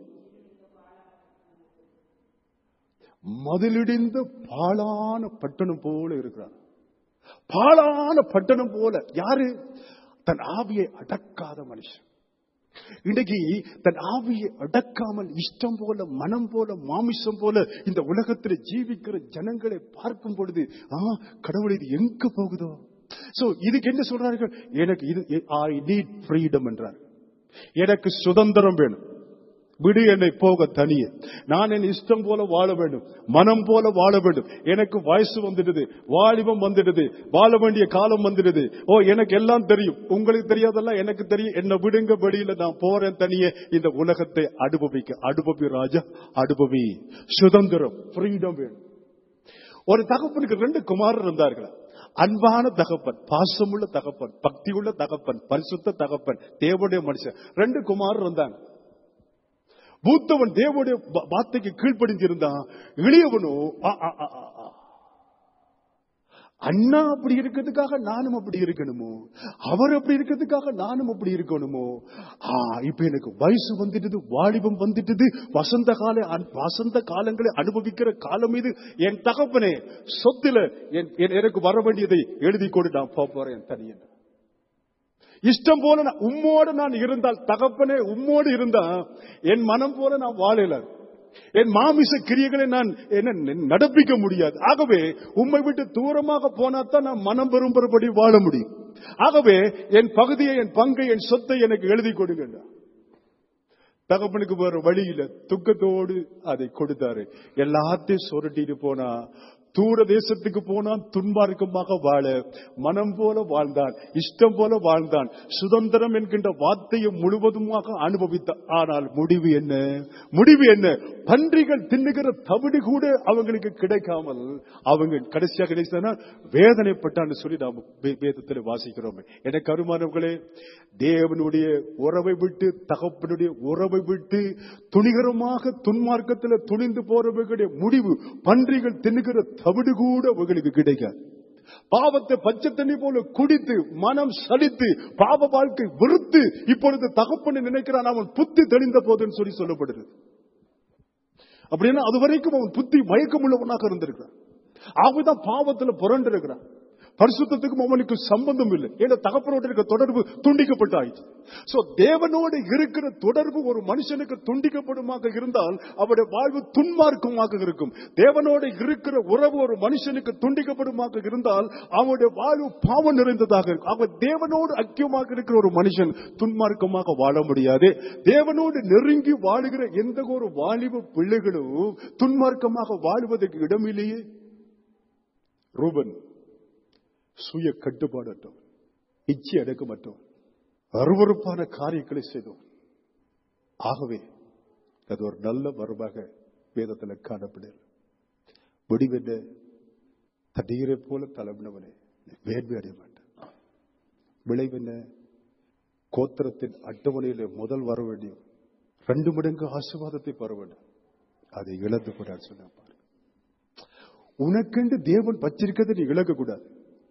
மதிலிடிந்த பாழான பட்டணம் போல இருக்கிறார் பாழான பட்டணம் போல யாரு தன் ஆவியை அடக்காத மனுஷன் இன்னைக்கு தன் ஆவியை அடக்காமல் இஷ்டம் போல மனம் போல மாமிசம் போல இந்த உலகத்தில் ஜீவிக்கிற ஜனங்களை பார்க்கும் பொழுது ஆ கடவுள் இது எங்க போகுதோ சோ இதுக்கு என்ன சொல்றார்கள் எனக்கு இது ஐ நீட் ஃப்ரீடம் என்றார் எனக்கு சுதந்திரம் வேணும் விடு என்னை போக தனியே நான் என் இஷ்டம் போல வாழ வேண்டும் மனம் போல வாழ வேண்டும் எனக்கு வயசு வந்துடுது வாலிபம் வந்துடுது வாழ வேண்டிய காலம் வந்துடுது ஓ எனக்கு எல்லாம் தெரியும் உங்களுக்கு தெரியாதெல்லாம் எனக்கு தெரியும் என்ன விடுங்க வெளியில நான் போறேன் தனியே இந்த உலகத்தை அனுபவிக்க அனுபவி ராஜா அனுபவி சுதந்திரம் ஃப்ரீடம் வேணும் ஒரு தகப்பனுக்கு ரெண்டு குமாரர் இருந்தார்கள் அன்பான தகப்பன் பாசமுள்ள தகப்பன் பக்தியுள்ள தகப்பன் பரிசுத்த தகப்பன் தேவனுடைய மனுஷன் ரெண்டு குமாரர் இருந்தாங்க மூத்தவன் தேவனுடைய வார்த்தைக்கு கீழ்ப்படிஞ்சிருந்தான் இளையவனோ அண்ணா அப்படி இருக்கிறதுக்காக நானும் அப்படி இருக்கணுமோ அவர் அப்படி இருக்கிறதுக்காக நானும் அப்படி இருக்கணுமோ ஆ இப்ப எனக்கு வயசு வந்துட்டது வாலிபம் வந்துட்டது வசந்த கால வசந்த காலங்களை அனுபவிக்கிற காலம் இது என் தகப்பனே சொத்துல எனக்கு வர வேண்டியதை எழுதி கொண்டு நான் போறேன் தனியன் இஷ்டம் போல நான் உம்மோடு நான் இருந்தால் தகப்பனே உம்மோடு இருந்தா என் மனம் போல நான் வாழல என் மாமிச கிரியைகளை நான் என்ன நடப்பிக்க முடியாது ஆகவே உண்மை விட்டு தூரமாக போனாதான் நான் மனம் பெறும்படி வாழ முடியும் ஆகவே என் பகுதியை என் பங்கை என் சொத்தை எனக்கு எழுதி கொடுங்க தகப்பனுக்கு வேற வழியில துக்கத்தோடு அதை கொடுத்தாரு எல்லாத்தையும் சுரட்டிட்டு போனா தூர தேசத்துக்கு போனான் துன்பார்க்கமாக வாழ மனம் போல வாழ்ந்தான் இஷ்டம் போல வாழ்ந்தான் சுதந்திரம் என்கின்ற வார்த்தையை முழுவதுமாக அனுபவித்தான் ஆனால் முடிவு என்ன முடிவு என்ன பன்றிகள் தின்னுகிற தவிடு கூட அவங்களுக்கு கிடைக்காமல் அவங்க கடைசியாக கிடைச்சா வேதனைப்பட்டான்னு சொல்லி நாம் வேதத்தில் வாசிக்கிறோம் எனக்கு அருமானவர்களே தேவனுடைய உறவை விட்டு தகப்பனுடைய உறவை விட்டு துணிகரமாக துன்மார்க்கத்தில் துணிந்து போறவர்களுடைய முடிவு பன்றிகள் தின்னுகிற தவிடு கூட அவர்களுக்கு கிடைக்காது பாவத்தை பச்சை தண்ணி போல குடித்து மனம் சலித்து பாவ வாழ்க்கை வெறுத்து இப்பொழுது தகப்பன்னு நினைக்கிறான் அவன் புத்தி தெளிந்த போதுன்னு சொல்லி சொல்லப்படுது அப்படின்னா அது வரைக்கும் அவன் புத்தி மயக்கம் உள்ளவனாக இருந்திருக்கிறான் அவதான் பாவத்துல புரண்டு இருக்கிறான் பரிசுத்தத்துக்கும் அவனுக்கு சம்பந்தம் இல்லை ஏன்னா தகப்பனோடு இருக்க தொடர்பு துண்டிக்கப்பட்டு ஆயிடுச்சு சோ தேவனோடு இருக்கிற தொடர்பு ஒரு மனுஷனுக்கு துண்டிக்கப்படுமாக இருந்தால் அவருடைய வாழ்வு துன்மார்க்கமாக இருக்கும் தேவனோடு இருக்கிற உறவு ஒரு மனுஷனுக்கு துண்டிக்கப்படுமாக இருந்தால் அவனுடைய வாழ்வு பாவம் நிறைந்ததாக இருக்கும் அவன் தேவனோடு ஐக்கியமாக இருக்கிற ஒரு மனுஷன் துன்மார்க்கமாக வாழ முடியாது தேவனோடு நெருங்கி வாழுகிற எந்த ஒரு வாலிப பிள்ளைகளும் துன்மார்க்கமாக வாழ்வதற்கு இடமில்லையே ரூபன் சுய கட்டுப்பாடற்றோம் இச்சி அடக்கமற்றோம் அருவறுப்பான காரியங்களை செய்தோம் ஆகவே அது ஒரு நல்ல வரமாக வேதத்தில் காணப்படுகிறது முடிவென்ன தண்ணீரை போல தலைவினவனே வேண்மை அடைய மாட்டான் விளைவென்ன கோத்திரத்தின் அட்டவணையிலே முதல் வர வேண்டிய ரெண்டு மடங்கு ஆசீர்வாதத்தை பெற வேண்டும் அதை இழந்து கூடாது சொன்ன பாரு உனக்கென்று தேவன் வச்சிருக்கிறதை நீ இழக்க கூடாது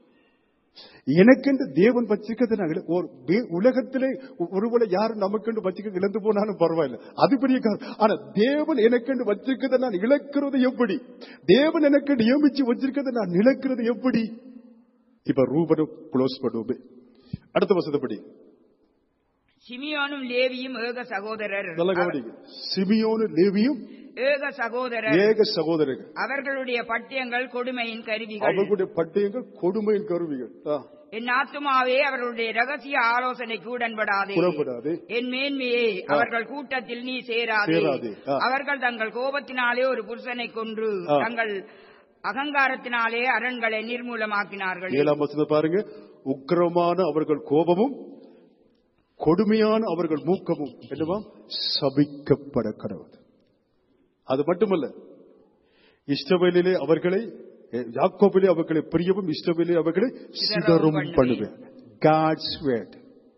எனக்கென்று தேவன் வச்சிருக்கிறதை நான் இழ- ஒரு வே- உலகத்திலே ஒ- ஒருவேளை யாரும் நமக்கென்று வச்சிருக்க இழந்து போனாலும் பரவாயில்ல அது பெரிய காரணம் ஆனா தேவன் எனக்கென்று வச்சிருக்கிறதை நான் இழக்கிறது எப்படி தேவன் எனக்கு நியமிச்சு வச்சிருக்கிறதை நான் இழக்கிறது எப்படி இப்ப ரூபனும் க்ளோஸ் பண்ணுவோமே அடுத்த வசதப்படி சிமியோனும் லேவியும் ஏக சகோதரர் நல்ல கவனிங்க சிமியோனு லேவியும் ஏக சகோதரர் ஏக சகோதரர்கள் அவர்களுடைய பட்டியங்கள் கொடுமையின் கருவிகள் அவர்களுடைய பட்டயங்கள் கொடுமையின் கருவிகள் ஆ, என் ஆத்துமாவே அவர்களுடைய ரகசிய ஆலோசனைக்கு உடன்படாதே புறப்படாதே என் மேன்மையே அவர்கள் கூட்டத்தில் நீ சேராதே சேராதே. ஆ. அவர்கள் தங்கள் கோபத்தினாலே ஒரு புருஷனை கொன்று ஆ. தங்கள் அகங்காரத்தினாலே அரண்களை நிர்மூலமாக்கினார்கள் ஏழாம் வசனம் பாருங்க உக்கிரமான அவர்கள் கோபமும் கொடுமையான அவர்கள் மூக்கமும் என்னவா சபிக்கப்பட கடவுள் அது மட்டுமல்ல இஷ்டவேலிலே அவர்களை எ, யாக்கோபிலே அவர்களை பிரியவும் இஷ்டவேலிலே அவர்களை சிதறும் பண்ணுவேன். பண்ணுவேன் காட்ஸ் வேட்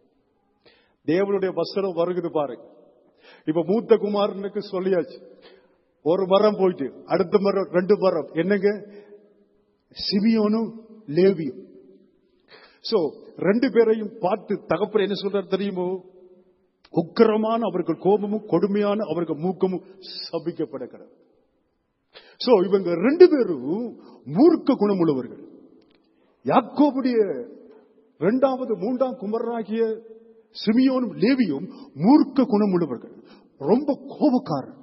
தேவனுடைய வசனம் வருகுது பாருங்க இப்ப மூத்த குமாரனுக்கு சொல்லியாச்சு ஒரு மரம் போயிட்டு அடுத்த மரம் ரெண்டு மரம் என்னங்க சிமியோனும் லேவியும் சோ ரெண்டு பேரையும் பார்த்து தகப்பன் என்ன சொல்றார் தெரியுமோ உக்கிரமான அவர்கள் கோபமும் கொடுமையான அவர்கள் மூக்கமும் சபிக்கப்பட கடவுள் சோ இவங்க ரெண்டு பேரும் மூர்க்க குணமுள்ளவர்கள் யாக்கோபுடைய இரண்டாவது மூன்றாம் குமரனாகிய சிமியோனும் லேவியும் மூர்க்க குணமுள்ளவர்கள் ரொம்ப கோபக்காரர்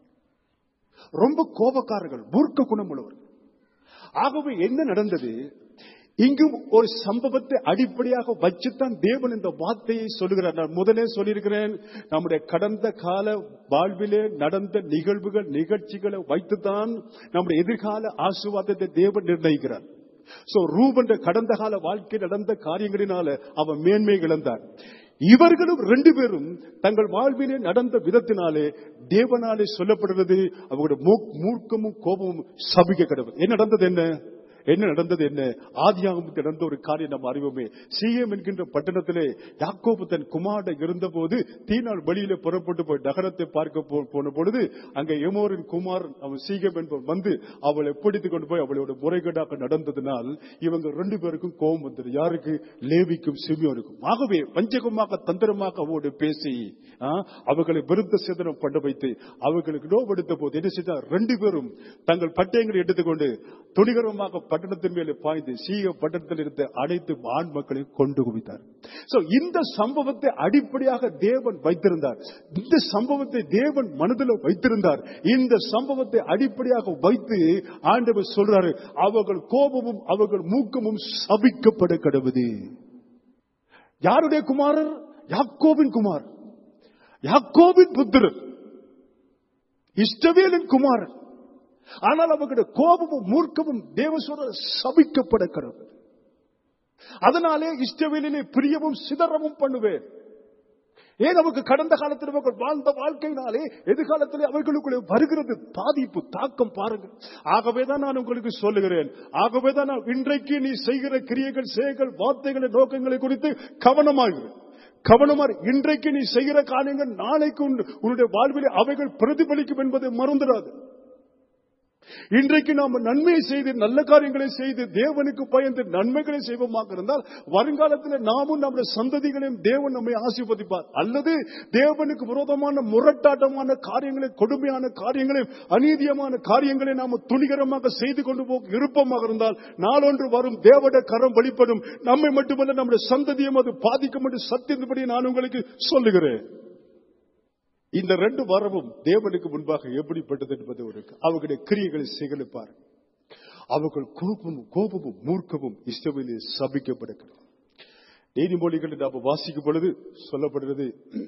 ரொம்ப கோபக்காரர்கள் மூர்க்க குணமுள்ளவர்கள் ஆகவே என்ன நடந்தது இங்கும் ஒரு சம்பவத்தை அடிப்படையாக வச்சுத்தான் தேவன் இந்த வார்த்தையை சொல்லுகிறார் நான் முதலே சொல்லியிருக்கிறேன் நம்முடைய கடந்த கால வாழ்விலே நடந்த நிகழ்வுகள் நிகழ்ச்சிகளை வைத்துத்தான் நம்முடைய எதிர்கால ஆசீர்வாதத்தை தேவன் நிர்ணயிக்கிறார் சோ ரூபன் கடந்த கால வாழ்க்கை நடந்த காரியங்களினால அவன் மேன்மை இழந்தார் இவர்களும் ரெண்டு பேரும் தங்கள் வாழ்விலே நடந்த விதத்தினாலே தேவனாலே சொல்லப்படுறது அவங்களுடைய மூக்- மூர்க்கமும் கோபமும் சபிக்க கடவுள் என்ன நடந்தது என்ன என்ன நடந்தது என்ன ஆதியாகமத்தில் நடந்த ஒரு காரியம் நம்ம அறிவோமே சீயம் என்கின்ற பட்டணத்திலே யாக்கோபு தன் குமாரன் இருந்தபோது தீனால் வெளியிலே புறப்பட்டு போய் நகரத்தை பார்க்க போ- போன பொழுது அங்க எமோரின் குமார் அவன் சீகம் என்பவன் வந்து அவளை பிடித்துக் கொண்டு போய் அவளோட முறைகேடாக நடந்ததினால் இவங்க ரெண்டு பேருக்கும் கோபம் வந்தது யாருக்கு லேவிக்கும் சிமியோனுக்கும் ஆகவே வஞ்சகமாக தந்திரமாக அவரோடு பேசி ஆ, அவர்களை விருத்த சேதனம் பண்ண வைத்து அவர்களுக்கு நோவெடுத்த போது என்ன செய்தார் ரெண்டு பேரும் தங்கள் பட்டயங்களை எடுத்துக்கொண்டு துணிகரமாக பட்டணத்தின் மேலே பாய்ந்து சீக பட்டணத்தில் இருந்த அனைத்து ஆண் மக்களையும் கொண்டு குவித்தார் சோ இந்த சம்பவத்தை அடிப்படையாக தேவன் வைத்திருந்தார் இந்த சம்பவத்தை தேவன் மனதில் வைத்திருந்தார் இந்த சம்பவத்தை அடிப்படையாக வைத்து ஆண்டவர் சொல்றாரு அவர்கள் கோபமும் அவர்கள் மூக்கமும் சபிக்கப்பட கடவுது யாருடைய குமாரர் யாக்கோபின் குமார் யாக்கோபின் புத்திரர் இஷ்டவேலின் குமாரன் ஆனால் அவர்களுடைய கோபமும் மூர்க்கமும் தேவ சொல்ற சபிக்கப்பட கடவுள் அதனாலே இஷ்டவேலிலே பிரியமும் சிதறவும் பண்ணுவேன் ஏன் நமக்கு கடந்த காலத்தில் அவர்கள் வாழ்ந்த வாழ்க்கையினாலே எதிர்காலத்திலே அவர்களுக்குள்ளே வருகிறது பாதிப்பு தாக்கம் பாருங்க ஆகவேதான் நான் உங்களுக்கு சொல்லுகிறேன் ஆகவேதான் நான் இன்றைக்கு நீ செய்கிற கிரியைகள் செயல்கள் வார்த்தைகளை நோக்கங்களை குறித்து கவனமாக கவனமா இரு. இன்றைக்கு நீ செய்கிற காரியங்கள் நாளைக்கு உன்- உன்னுடைய வாழ்விலே அவைகள் பிரதிபலிக்கும் என்பதை மறந்துடாது இன்றைக்கு நாம் நன்மை செய்து நல்ல காரியங்களை செய்து தேவனுக்கு பயந்து நன்மைகளை செய்வோமாக இருந்தால் வருங்காலத்தில் நாமும் நம்முடைய சந்ததிகளையும் தேவன் நம்மை ஆசீர்வதிப்பார் அல்லது தேவனுக்கு விரோதமான முரட்டாட்டமான காரியங்களை கொடுமையான காரியங்களை அநீதியமான காரியங்களை நாம் துணிகரமாக செய்து கொண்டு போக விருப்பமாக இருந்தால் நாளொன்று வரும் தேவட கரம் வெளிப்படும் நம்மை மட்டுமல்ல நம்முடைய சந்ததியும் அது பாதிக்கும் என்று சத்தியத்தின்படி நான் உங்களுக்கு சொல்லுகிறேன் இந்த ரெண்டு வரவும் தேவனுக்கு முன்பாக எப்படிப்பட்டது என்பது ஒரு அவர்களுடைய கிரியைகளை சிகழிப்பார் அவர்கள் கோபமும் கோபமும் மூர்க்கமும் இஷ்டவிலே சபிக்கப்படுகிறது நீதிமொழிகளை நாம் வாசிக்கும் பொழுது சொல்லப்படுகிறது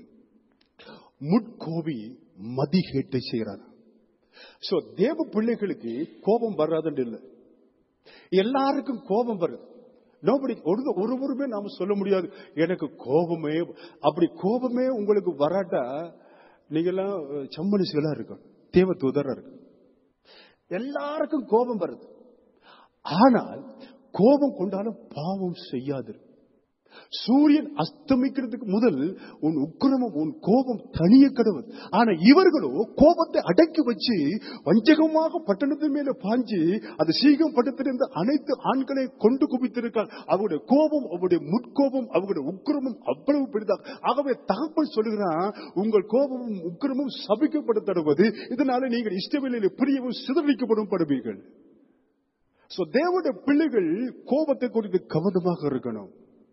முட்கோபி மதிகேட்டை செய்கிறார் சோ தேவ பிள்ளைகளுக்கு கோபம் வராதுன்னு இல்லை எல்லாருக்கும் கோபம் வருது நோபடி ஒரு ஒருவருமே நாம சொல்ல முடியாது எனக்கு கோபமே அப்படி கோபமே உங்களுக்கு வராட்டா நீங்கெல்லாம் சம்மனிசுகளா இருக்கணும் தேவ தூதரா இருக்கு எல்லாருக்கும் கோபம் வருது ஆனால் கோபம் கொண்டாலும் பாவம் செய்யாது சூரியன் அஸ்தமிக்கிறதுக்கு முதல் உன் உக்கிரமம் உன் கோபம் தனிய கடவுள் ஆனா இவர்களோ கோபத்தை அடக்கி வச்சு வஞ்சகமாக பட்டணத்தின் மேல பாஞ்சு அது சீகம் பட்டத்திலிருந்து அனைத்து ஆண்களை கொண்டு குவித்திருக்கார் அவருடைய கோபம் அவருடைய முட்கோபம் அவருடைய உக்கிரமும் அவ்வளவு பெரிதாக ஆகவே தகப்பல் சொல்லுகிறான் உங்கள் கோபமும் உக்கிரமும் சபிக்கப்படத்தடுவது இதனால நீங்கள் இஷ்டவில்லை பிரியவும் சிதறிக்கப்படும் படுவீர்கள் சோ தேவனுடைய பிள்ளைகள் கோபத்தை குறித்து கவனமாக இருக்கணும்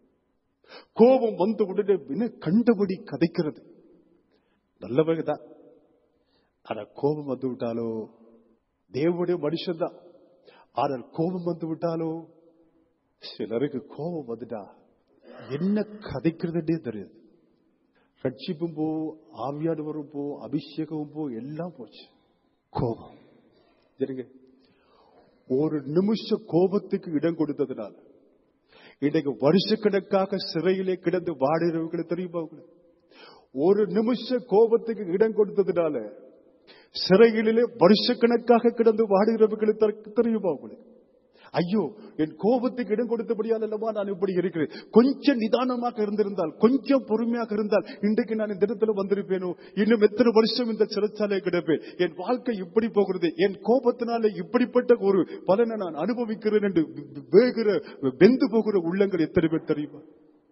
கோபம் வந்த உடனே என்ன கண்டபடி கதைக்கிறது நல்லவங்க தான் ஆனா கோபம் வந்து விட்டாலோ தேவனுடைய மனுஷன் தான் ஆனால் கோபம் வந்து விட்டாலோ சிலருக்கு கோபம் வந்துட்டா என்ன கதைக்கிறதுனே தெரியாது ரட்சிப்பும் போ ஆவியானவரும் போ அபிஷேகமும் போ எல்லாம் போச்சு கோபம் சரிங்க ஒரு நிமிஷ கோபத்துக்கு இடம் கொடுத்ததுனால இன்னைக்கு வருஷக்கணக்காக சிறையிலே கிடந்து வாடுறவங்களை தெரியுமா உங்களுக்கு ஒரு நிமிஷ கோபத்துக்கு இடம் கொடுத்ததுனால சிறைகளிலே வருஷக்கணக்காக கிடந்து வாடுகிறவர்களை தெரியுமா உங்களுக்கு ஐயோ என் கோபத்துக்கு இடம் கொடுத்தபடியால் அல்லவா நான் இப்படி இருக்கிறேன் கொஞ்சம் நிதானமாக இருந்திருந்தால் கொஞ்சம் பொறுமையாக இருந்தால் இன்றைக்கு நான் இந்த இடத்துல வந்திருப்பேனோ இன்னும் எத்தனை வருஷம் இந்த சிறைச்சாலை கிடப்பேன் என் வாழ்க்கை இப்படி போகிறது என் கோபத்தினால இப்படிப்பட்ட ஒரு பலனை நான் அனுபவிக்கிறேன் என்று வேகிற வெந்து போகிற உள்ளங்கள் எத்தனை பேர் தெரியுமா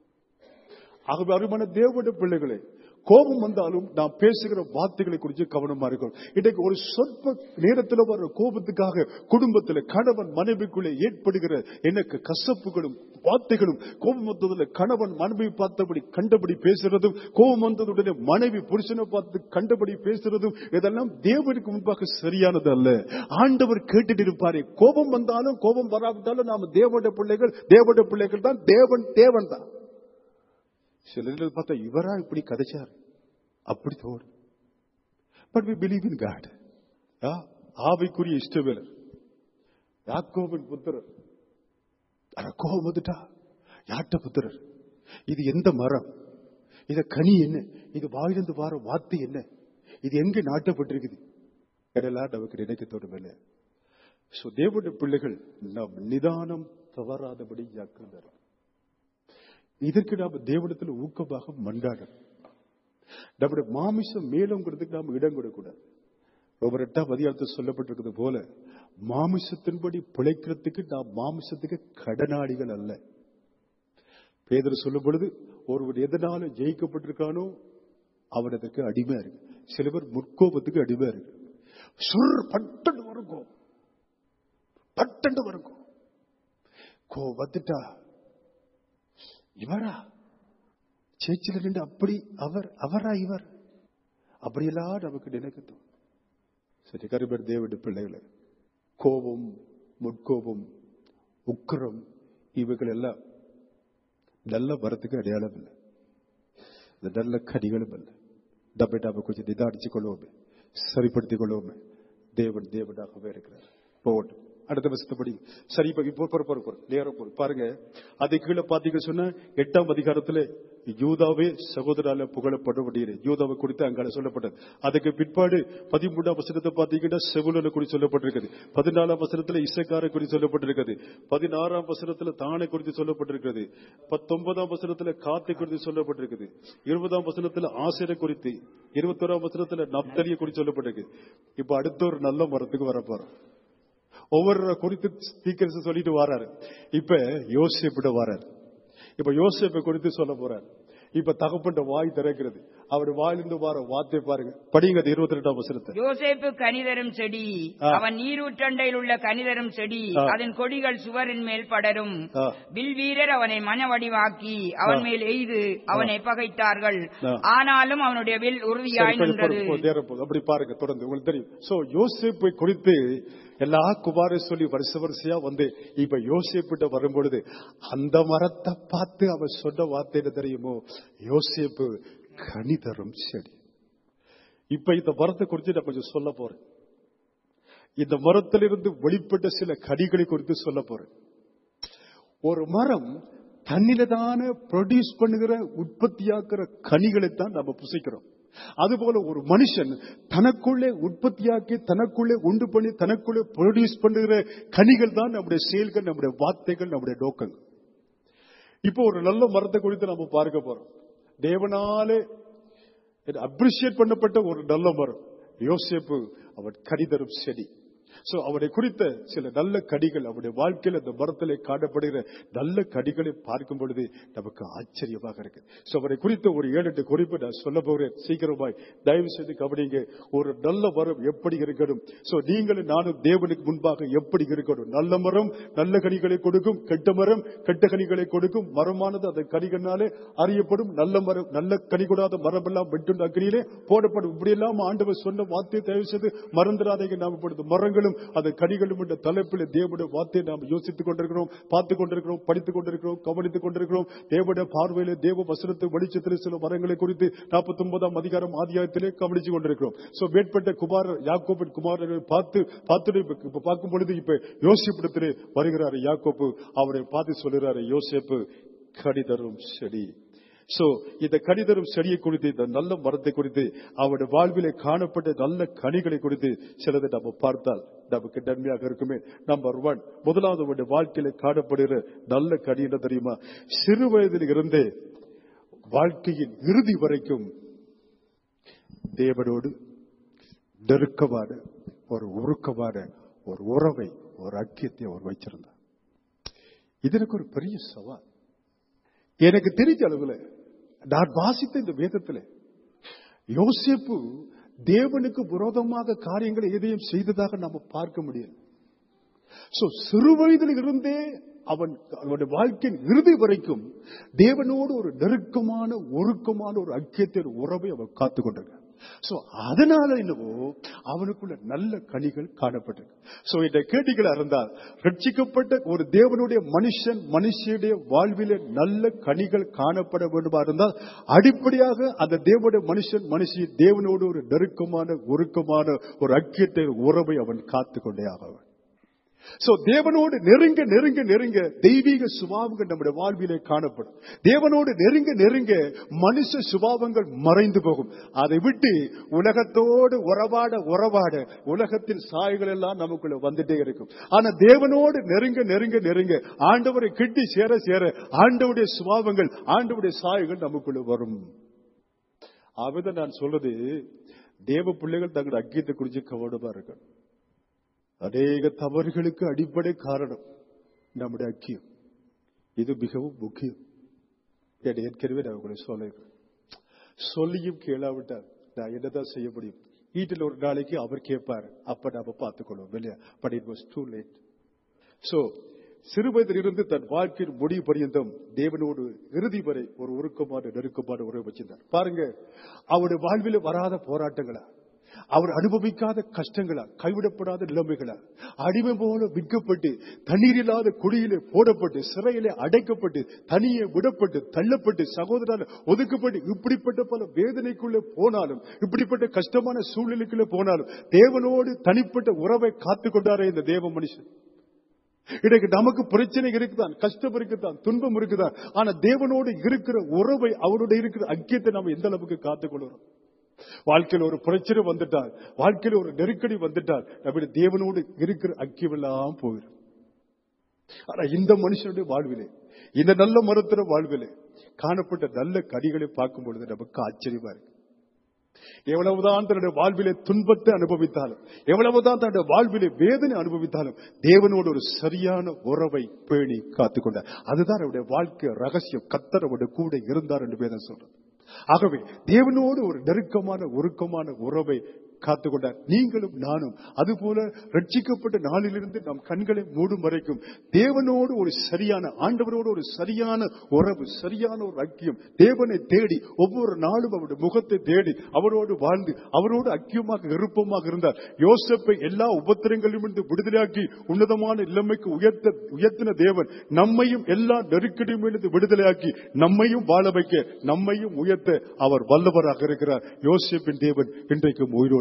ஆகவே அருமான தேவனுடைய பிள்ளைகளே கோபம் வந்தாலும் நாம் பேசுகிற வார்த்தைகளை குறித்து கவனமா இருக்கும் இன்றைக்கு ஒரு சொற்ப நேரத்தில் வர கோபத்துக்காக குடும்பத்தில் கணவன் மனைவிக்குள்ளே ஏற்படுகிற எனக்கு கசப்புகளும் வார்த்தைகளும் கோபம் வந்ததில் கணவன் மனைவி பார்த்தபடி கண்டபடி பேசுறதும் கோபம் வந்ததுடனே மனைவி புருஷனை பார்த்து கண்டபடி பேசுறதும் இதெல்லாம் தேவனுக்கு முன்பாக சரியானது அல்ல ஆண்டவர் கேட்டுட்டு இருப்பாரு கோபம் வந்தாலும் கோபம் வராவிட்டாலும் நாம தேவனுடைய பிள்ளைகள் தேவனுடைய பிள்ளைகள் தான் தேவன் தேவன் தான் சிலர்கள் பார்த்தா இவரா இப்படி கதைச்சார் அப்படி தோணும் but we believe in God ஆவிக்குரிய இஷ்டவேலர் யாக்கோவின் புத்திரர் ஆனா கோபம் வந்துட்டா யாட்ட புத்திரர் இது எந்த மரம் இத கனி என்ன இது வாயிலிருந்து வார வார்த்தை என்ன இது எங்க நாட்டப்பட்டிருக்குது இதெல்லாம் நமக்கு நினைக்க தோணுமில்லை சோ தேவனுடைய பிள்ளைகள் நாம் நிதானம் தவறாதபடி ஜாக்கிரதை இதற்கு நாம தேவனத்தில் ஊக்கமாக மன்றாடணும் நம்முடைய மாமிசம் மேலுங்கிறதுக்கு நாம் இடம் கொடுக்கூடாது ஒவ்வொரு எட்டாம் அதிகாரத்தில் சொல்லப்பட்டிருக்கிறது போல மாமிசத்தின்படி பிழைக்கிறதுக்கு நாம் மாமிசத்துக்கு கடனாளிகள் அல்ல பேதர் சொல்லும் பொழுது ஒருவர் எதனால ஜெயிக்கப்பட்டிருக்கானோ அவன் அதற்கு அடிமையா இருக்கு சில பேர் முற்கோபத்துக்கு அடிமையா இருக்கு சுர் பட்டண்டு வருங்கோ பட்டண்டு வருங்கோ கோ வந்துட்டா இவரா சேச்சில நின்று அப்படி அவர் அவரா இவர் அப்படியெல்லாம் நமக்கு நினைக்கட்டும் சரி கருபர் தேவனுடைய பிள்ளைகளை கோபம் முட்கோபம் உக்கரம் இவைகள் எல்லாம் நல்ல வரத்துக்கு அடையாளம் இல்லை இந்த நல்ல கனிகளும் இல்லை டப்பை டாப்பை கொஞ்சம் நிதானிச்சு கொள்வோமே சரிப்படுத்திக் கொள்வோமே தேவன் தேவனாகவே இருக்கிறார் போகட்டும் அடுத்த வருஷத்தப்படி சரி இப்ப இப்போ பொறு பொறு பொறு நேரம் பொறு பாருங்க அது கீழே பாத்தீங்க சொன்ன எட்டாம் அதிகாரத்துல யூதாவே சகோதரால புகழப்படுபடியே யூதாவை குறித்து அங்கால சொல்லப்பட்டது அதுக்கு பிற்பாடு பதிமூன்றாம் வசனத்தை பாத்தீங்கன்னா செவுலனை குறித்து சொல்லப்பட்டிருக்கிறது பதினாலாம் வசனத்துல இசைக்காரை குறித்து சொல்லப்பட்டிருக்கிறது பதினாறாம் வசனத்துல தானை குறித்து சொல்லப்பட்டிருக்கிறது பத்தொன்பதாம் வசனத்துல காத்தை குறித்து சொல்லப்பட்டிருக்குது இருபதாம் வசனத்துல ஆசிரை குறித்து இருபத்தோராம் வசனத்துல நப்தலியை குறித்து சொல்லப்பட்டிருக்கு இப்ப அடுத்த ஒரு நல்ல மரத்துக்கு வரப்போறோம் ஒவ்வொரு குறித்து ஸ்பீக்கர்ஸ் சொல்லிட்டு வராரு இப்ப யோசிப்பிட வராரு இப்ப யோசிப்பை குறித்து சொல்ல போறாரு இப்ப தகப்பட்ட வாய் திறக்கிறது அவர் வாயிலிருந்து வர வார்த்தை பாருங்க படிங்க அது இருபத்தி ரெண்டாம் வசனத்தை யோசேப்பு கனிதரும் செடி ஆ. அவன் நீரூற்றண்டையில் உள்ள கனிதரும் செடி ஆ. அதன் கொடிகள் சுவரின் மேல் படரும் ஆ. வில் வீரர் அவனை மனவடிவாக்கி அவன் ஆ. மேல் எய்து அவனை பகைத்தார்கள் ஆ. ஆனாலும் அவனுடைய வில் உறுதியாய் சரி, போதும், நின்றது போதும், நேரம் போதும். அப்படி பாருங்க தொடர்ந்து உங்களுக்கு தெரியும் சோ யோசிப்பை குறித்து எல்லா குமார சொல்லி வருஷ வருஷையா வந்து இப்ப யோசிப்பிட்ட வரும்பொழுது அந்த மரத்தை பார்த்து அவன் சொன்ன வார்த்தை என்ன தெரியுமோ யோசிப்பு கனி தரும் செடி இப்ப இந்த மரத்தை குறித்து நான் கொஞ்சம் சொல்ல போறேன் இந்த மரத்திலிருந்து வெளிப்பட்ட சில கனிகளை குறித்து சொல்ல போறேன் ஒரு மரம் தன்னிலதான ப்ரொடியூஸ் பண்ணுகிற உற்பத்தியாக்குற கனிகளை தான் நம்ம புசிக்கிறோம் அதுபோல ஒரு மனுஷன் தனக்குள்ளே உற்பத்தியாக்கி தனக்குள்ளே உண்டு பண்ணி தனக்குள்ளே ப்ரொடியூஸ் பண்ணுகிற கனிகள் தான் நம்முடைய செயல்கள் நம்முடைய வார்த்தைகள் நம்முடைய நோக்கங்கள் இப்போ ஒரு நல்ல மரத்தை குறித்து நம்ம பார்க்க போறோம் தேவனாலே அப்ரிசியேட் பண்ணப்பட்ட ஒரு நல்ல மரம் யோசேப்பு அவன் கடிதரும் செடி சோ அவனை குறித்த சில நல்ல கடிகள் அவனுடைய வாழ்க்கையில் அந்த மரத்திலே காணப்படுகிற நல்ல கடிகளை பார்க்கும் பொழுது நமக்கு ஆச்சரியமாக இருக்கு சோ அவரை குறித்த ஒரு ஏழு எட்டு குறிப்பு நான் சொல்ல போகிறேன் சீக்கிரமாய் தயவு செய்து கவனிங்க ஒரு நல்ல மரம் எப்படி இருக்கணும் சோ நீங்களும் நானும் தேவனுக்கு முன்பாக எப்படி இருக்கணும் நல்ல மரம் நல்ல கனிகளை கொடுக்கும் கெட்ட மரம் கெட்ட கனிகளை கொடுக்கும் மரமானது அந்த கனிகளாலே அறியப்படும் நல்ல மரம் நல்ல கனி கொடாத மரம் எல்லாம் வெட்டுண்டு அக்னியிலே போடப்படும் இப்படி எல்லாம் ஆண்டவர் சொன்ன வார்த்தையை தயவு செய்து மறந்துடாதீங்க நாம் இப்பொழுது மரங்களும் அந்த கனிகளும் என்ற தலைப்பில் தேவனுடைய வார்த்தையை நாம் யோசித்துக் கொண்டிருக்கிறோம் பார்த்துக் கொண்டிருக்கிறோம் படித்துக் கொண்டிருக்கிறோம் கவனித்துக் கொண்டிருக்கிறோம் தேவனுடைய பார்வையிலே தேவ வசனத்தை வெளிச்சத்தில் சில மரங்களை குறித்து நாற்பத்தி ஒன்பதாம் அதிகாரம் ஆதியாயத்திலே கவனித்துக் கொண்டிருக்கிறோம் சோ மேற்பட்ட குமாரர் யாக்கோபின் குமாரரை பார்த்து பார்த்து இப்ப பார்க்கும் பொழுது இப்ப யோசிப்பிடத்திலே வருகிறாரு யாக்கோப்பு அவரை பார்த்து சொல்லுகிறாரு யோசேப்பு கடிதரும் செடி சோ இந்த கடிதரும் செடியை குறித்து இந்த நல்ல மரத்தை குறித்து அவருடைய வாழ்விலே காணப்பட்ட நல்ல கனிகளை குறித்து சிலதை நம்ம பார்த்தால் நமக்கு நன்மையாக இருக்குமே நம்பர் ஒன் முதலாவது அவருடைய வாழ்க்கையில காணப்படுகிற நல்ல கனி என்ன தெரியுமா சிறு வயதில் இருந்தே வாழ்க்கையின் இறுதி வரைக்கும் தேவனோடு நெருக்கமான ஒரு உருக்கமான ஒரு உறவை ஒரு ஐக்கியத்தை அவர் வைச்சிருந்தார் இது எனக்கு ஒரு பெரிய சவால் எனக்கு தெரிஞ்ச அளவுல நான் வாசித்த இந்த வேதத்தில் யோசிப்பு தேவனுக்கு விரோதமாக காரியங்களை எதையும் செய்ததாக நம்ம பார்க்க முடியாது சோ சிறு வயதில் இருந்தே அவன் அவனுடைய வாழ்க்கையின் இறுதி வரைக்கும் தேவனோடு ஒரு நெருக்கமான ஒருக்கமான ஒரு ஐக்கியத்தை ஒரு உறவை அவன் காத்துக் கொண்டிருக்கான் சோ அதனால என்னவோ அவனுக்குள்ள நல்ல கனிகள் காணப்பட்டது சோ இந்த கேட்டிகள் இருந்தால் ரட்சிக்கப்பட்ட ஒரு தேவனுடைய மனுஷன் மனுஷனுடைய வாழ்விலே நல்ல கனிகள் காணப்பட வேண்டுமா இருந்தால் அடிப்படையாக அந்த தேவனுடைய மனுஷன் மனுஷி தேவனோடு ஒரு நெருக்கமான ஒருக்கமான ஒரு ஐக்கியத்தை உறவை அவன் காத்துக் கொண்டே ஆகவன் சோ தேவனோடு நெருங்க நெருங்க நெருங்க தெய்வீக சுபாவங்கள் நம்முடைய வாழ்விலே காணப்படும் தேவனோடு நெருங்க நெருங்க மனுஷ சுபாவங்கள் மறைந்து போகும் அதை விட்டு உலகத்தோடு உறவாட உறவாட உலகத்தின் சாய்கள் எல்லாம் நமக்குள்ள வந்துட்டே இருக்கும் ஆனா தேவனோடு நெருங்க நெருங்க நெருங்க ஆண்டவரை கிட்டி சேர சேர ஆண்டவுடைய சுபாவங்கள் ஆண்டவுடைய சாய்கள் நமக்குள்ள வரும் ஆகவே நான் சொல்றது தேவ பிள்ளைகள் தங்கள் அக்கியத்தை குறித்து கவனமா இருக்கணும் அநேக தவறுகளுக்கு அடிப்படை காரணம் நம்முடைய ஐக்கியம் இது மிகவும் முக்கியம் என் ஏற்கனவே நான் உங்களை சொல்லிருக்கேன் சொல்லியும் கேளாவிட்டால் நான் என்னதான் செய்ய முடியும் வீட்டில் ஒரு நாளைக்கு அவர் கேட்பார் அப்ப நாம பார்த்துக்கொள்வோம் இல்லையா but it was too late so சிறுவயதில் இருந்து தன் வாழ்க்கையின் முடிவு பரியந்தம் தேவனோடு இறுதி வரை ஒரு உருக்கமான நெருக்கமான உறவு வச்சிருந்தார் பாருங்க அவருடைய வாழ்வில் வராத போராட்டங்களா அவர் அனுபவிக்காத கஷ்டங்களா கைவிடப்படாத நிலைமைகளா அடிமை போல விற்கப்பட்டு தண்ணீர் இல்லாத குடியிலே போடப்பட்டு சிறையிலே அடைக்கப்பட்டு தனியே விடப்பட்டு தள்ளப்பட்டு சகோதரால் ஒதுக்கப்பட்டு இப்படிப்பட்ட பல வேதனைக்குள்ளே போனாலும் இப்படிப்பட்ட கஷ்டமான சூழ்நிலைக்குள்ளே போனாலும் தேவனோடு தனிப்பட்ட உறவை காத்துக் கொண்டாரே இந்த தேவ மனுஷன் இன்னைக்கு நமக்கு பிரச்சனை இருக்குதான் கஷ்டம் இருக்குதான் துன்பம் இருக்குதான் ஆனா தேவனோடு இருக்கிற உறவை அவருடைய இருக்கிற ஐக்கியத்தை நம்ம எந்த அளவுக்கு காத்துக்கொள்கிறோம் வாழ்க்கையில் ஒரு பிரச்சனை வந்துட்டால் வாழ்க்கையில் ஒரு நெருக்கடி வந்துட்டால் நம்முடைய தேவனோடு இருக்கிற ஐக்கியம் எல்லாம் போயிடும் ஆனா இந்த மனுஷனுடைய வாழ்விலே இந்த நல்ல மரத்தின வாழ்விலே காணப்பட்ட நல்ல கனிகளை பார்க்கும் பொழுது நமக்கு ஆச்சரியமா இருக்கு எவ்வளவுதான் தன்னுடைய வாழ்விலே துன்பத்தை அனுபவித்தாலும் எவ்வளவுதான் தன்னுடைய வாழ்விலே வேதனை அனுபவித்தாலும் தேவனோடு ஒரு சரியான உறவை பேணி காத்துக்கொண்டார் அதுதான் அவருடைய வாழ்க்கை ரகசியம் கத்தரவோட கூட இருந்தார் என்று வேதம் சொல்றது ஆகவே தேவனோடு ஒரு நெருக்கமான ஒருக்கமான உறவை காத்துக்கொண்டார் நீங்களும் நானும் அதுபோல ரட்சிக்கப்பட்ட நாளிலிருந்து நம் கண்களை மூடும் வரைக்கும் தேவனோடு ஒரு சரியான ஆண்டவரோடு ஒரு சரியான உறவு சரியான ஒரு ஐக்கியம் தேவனை தேடி ஒவ்வொரு நாளும் அவருடைய முகத்தை தேடி அவரோடு வாழ்ந்து அவரோடு ஐக்கியமாக விருப்பமாக இருந்தார் யோசப்பை எல்லா உபத்திரங்களிலும் இருந்து விடுதலையாக்கி உன்னதமான நிலைமைக்கு உயர்த்த உயர்த்தின தேவன் நம்மையும் எல்லா நெருக்கடியும் இருந்து விடுதலையாக்கி நம்மையும் வாழ வைக்க நம்மையும் உயர்த்த அவர் வல்லவராக இருக்கிறார் யோசிப்பின் தேவன் இன்றைக்கும் உயிரோடு